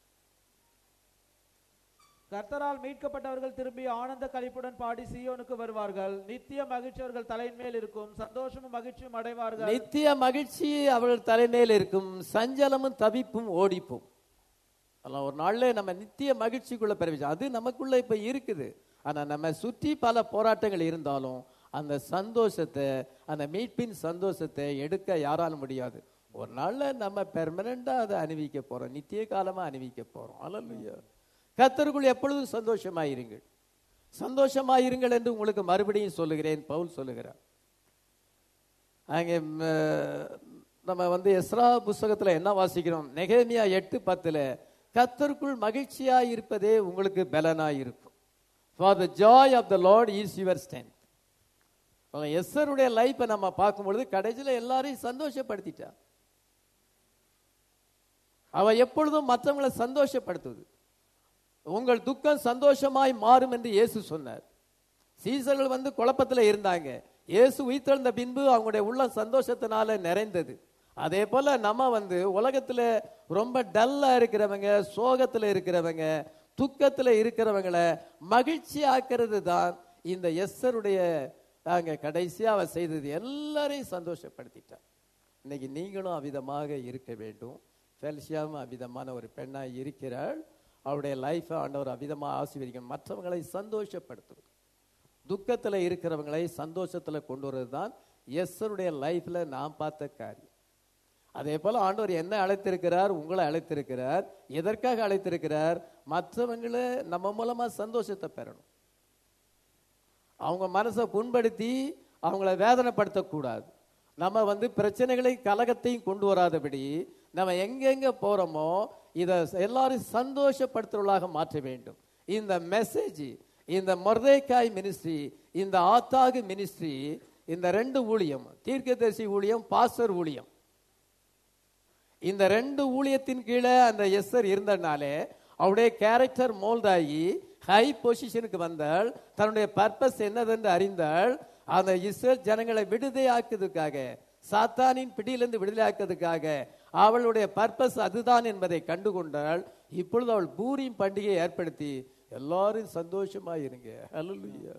கர்த்தரால் மீட்கப்பட்டவர்கள் திரும்பி ஆனந்த களிப்புடன் பாடி சீயோனுக்கு வருவார்கள் நித்திய மகிழ்ச்சி அவர்கள் தலையின் மேல் இருக்கும் சந்தோஷமும் மகிழ்ச்சியும் அடைவார்கள் நித்திய மகிழ்ச்சி அவர்கள் தலைமையில் இருக்கும் சஞ்சலமும் தவிப்பும் ஓடிப்பும் அதெல்லாம் ஒரு நாள்ல நம்ம நித்திய மகிழ்ச்சிக்குள்ள பெருவிச்சோம் அது நமக்குள்ள இப்ப இருக்குது ஆனா நம்ம சுற்றி பல போராட்டங்கள் இருந்தாலும் அந்த சந்தோஷத்தை அந்த மீட்பின் சந்தோஷத்தை எடுக்க யாராலும் முடியாது ஒரு நாள்ல நம்ம பெர்மனண்டா அதை அணிவிக்க போறோம் நித்திய காலமா அணிவிக்க போறோம் அல்லல்லையா கத்தருக்குள் எப்பொழுதும் சந்தோஷமாயிருங்கள் சந்தோஷமாயிருங்கள் என்று உங்களுக்கு மறுபடியும் சொல்லுகிறேன் பவுல் சொல்லுகிறார் அங்கே ம், நம்ம வந்து எஸ்ரா புஸ்தகத்தில் என்ன வாசிக்கிறோம் நெகேமியா எட்டு பத்தில் கத்தருக்குள் மகிழ்ச்சியா இருப்பதே உங்களுக்கு பலனா இருக்கும் for the joy of the Lord is your strength எஸ்ஸருடைய லைஃப்பை நம்ம பார்க்கும்பொழுது கடைசியில் எல்லாரையும் சந்தோஷப்படுத்திட்டா அவ எப்பொழுதும் மற்றவங்களை சந்தோஷப்படுத்துவது உங்கள் துக்கம் சந்தோஷமாய் மாறும் என்று இயேசு சொன்னார் சீசர்கள் வந்து குழப்பத்தில் இருந்தாங்க இயேசு உயிர்த்தெழுந்த பின்பு அவங்களுடைய உள்ள சந்தோஷத்தினால நிறைந்தது அதே போல நம்ம வந்து உலகத்துல ரொம்ப டல்லா இருக்கிறவங்க சோகத்துல இருக்கிறவங்க துக்கத்துல இருக்கிறவங்களை மகிழ்ச்சி ஆக்கிறது தான் இந்த எஸ்ஸருடைய அங்க கடைசியா அவ செய்தது எல்லாரையும் சந்தோஷப்படுத்திட்டான் இன்னைக்கு நீங்களும் அவ்விதமாக இருக்க வேண்டும் ஃபெல்சியாவும் அவ்விதமான ஒரு பெண்ணாய் இருக்கிறாள் அவருடைய லைஃபை ஆண்டவர் அவ்விதமாக ஆசீர்வதிக்கணும் மற்றவங்களை சந்தோஷப்படுத்துவது துக்கத்துல இருக்கிறவங்களை சந்தோஷத்துல கொண்டு வருவது தான் எஸ்ஸருடைய லைஃப்ல நான் பார்த்த காரியம் அதே போல ஆண்டவர் என்ன அழைத்திருக்கிறார் உங்களை அழைத்திருக்கிறார் எதற்காக அழைத்திருக்கிறார் மற்றவங்களை நம்ம மூலமா சந்தோஷத்தை பெறணும் அவங்க மனசை புண்படுத்தி அவங்கள வேதனைப்படுத்தக்கூடாது நம்ம வந்து பிரச்சனைகளை கலகத்தையும் கொண்டு வராதபடி நம்ம எங்கெங்க போறோமோ இதை எல்லாரும் சந்தோஷப்படுத்துறவர்களாக மாற்ற வேண்டும் இந்த மெசேஜ் இந்த மொர்தேக்காய் மினிஸ்ட்ரி இந்த ஆத்தாகு மினிஸ்ட்ரி இந்த ரெண்டு ஊழியம் தீர்க்கதரிசி ஊழியம் பாஸ்டர் ஊழியம் இந்த ரெண்டு ஊழியத்தின் கீழே அந்த எஸ்ஸர் இருந்தனாலே அவருடைய கேரக்டர் மோல்ட் ஆகி ஹை பொசிஷனுக்கு வந்தாள் தன்னுடைய பர்பஸ் என்னதென்று அறிந்தாள் அந்த இஸ்ரேல் ஜனங்களை விடுதலையாக்குவதற்காக சாத்தானின் பிடியிலிருந்து விடுதலையாக்குவதற்காக அவளுடைய பர்பஸ் அதுதான் என்பதை கண்டுகொண்டாள் இப்பொழுது அவள் பூரியும் பண்டிகையை ஏற்படுத்தி எல்லாரும் சந்தோஷமா இருங்க hallelujah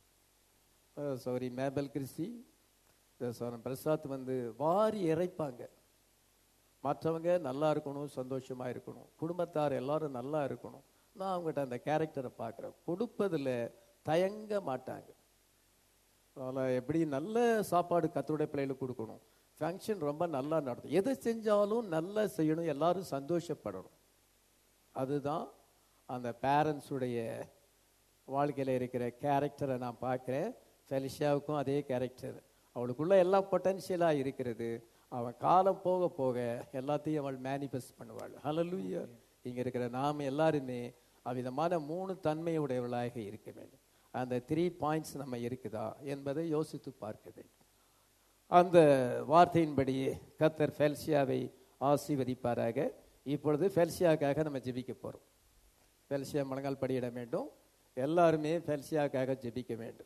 sorry Mabel Christy Soren Prasad வந்து வாரி இறைப்பாங்க மற்றவங்க நல்லா இருக்கணும் சந்தோஷமா இருக்கணும் குடும்பத்தார் எல்லாரும் நல்லா இருக்கணும் நான் அவங்ககிட்ட அந்த கேரக்டரை பார்க்குறேன் கொடுப்பதில் தயங்க மாட்டாங்க அதில் எப்படி நல்ல சாப்பாடு கத்தருடைய பிள்ளைகளுக்கு கொடுக்கணும் ஃபங்க்ஷன் ரொம்ப நல்லா நடத்தும் எதை செஞ்சாலும் நல்லா செய்யணும் எல்லாரும் சந்தோஷப்படணும் அதுதான் அந்த பேரண்ட்ஸுடைய வாழ்க்கையில் இருக்கிற கேரக்டரை நான் பார்க்குறேன் ஃபெலிஷியாவுக்கும் அதே கேரக்டர் அவளுக்குள்ள எல்லாம் பொட்டன்ஷியலாக இருக்கிறது அவன் காலம் போக போக எல்லாத்தையும் அவள் மேனிஃபெஸ்ட் பண்ணுவாள் ஹalleluya இங்க இருக்கிற நாம் எல்லாருமே அவ்விதமான மூணு தன்மையுடையவளாக இருக்க வேண்டும் அந்த த்ரீ பாயிண்ட்ஸ் நம்ம இருக்குதா என்பதை யோசித்து பார்க்க வேண்டும் அந்த வார்த்தையின்படி கத்தர் ஃபெல்சியாவை ஆசீர்வதிப்பாராக இப்பொழுது ஃபெல்சியாக்காக நம்ம ஜெபிக்க போறோம் ஃபெல்சியா முழங்கால் படியிட வேண்டும் எல்லாருமே ஃபெல்சியாக்காக ஜெபிக்க வேண்டும்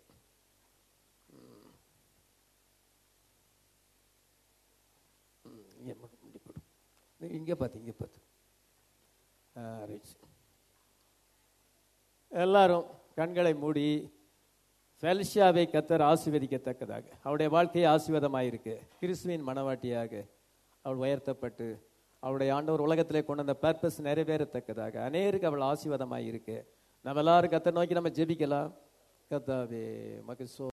ம், இங்க மட்டும் இப்படி போடு. நீ இங்க பார்த்து இங்க பார்த்து ஆ, ரைட். எல்லாரும் கண்களை மூடி ஃபெல்ஷியாவை கத்தர் ஆசீர்வதிக்கத்தக்கதாக அவருடைய வாழ்க்கை ஆசீர்வாதமாயிருக்கு கிறிஸ்துவின் மனவாட்டியாக அவள் உயர்த்தப்பட்டு அவளுடைய ஆண்டவர் உலகத்திலே கொண்டு வந்த பர்பஸ் நிறைவேறத்தக்கதாக அநேருக்கு அவள் ஆசீர்வாதமாயிருக்கு நம்ம எல்லாரும் கத்தர் நோக்கி நம்ம ஜெபிக்கலாம் கத்தாவே மக்கு சோ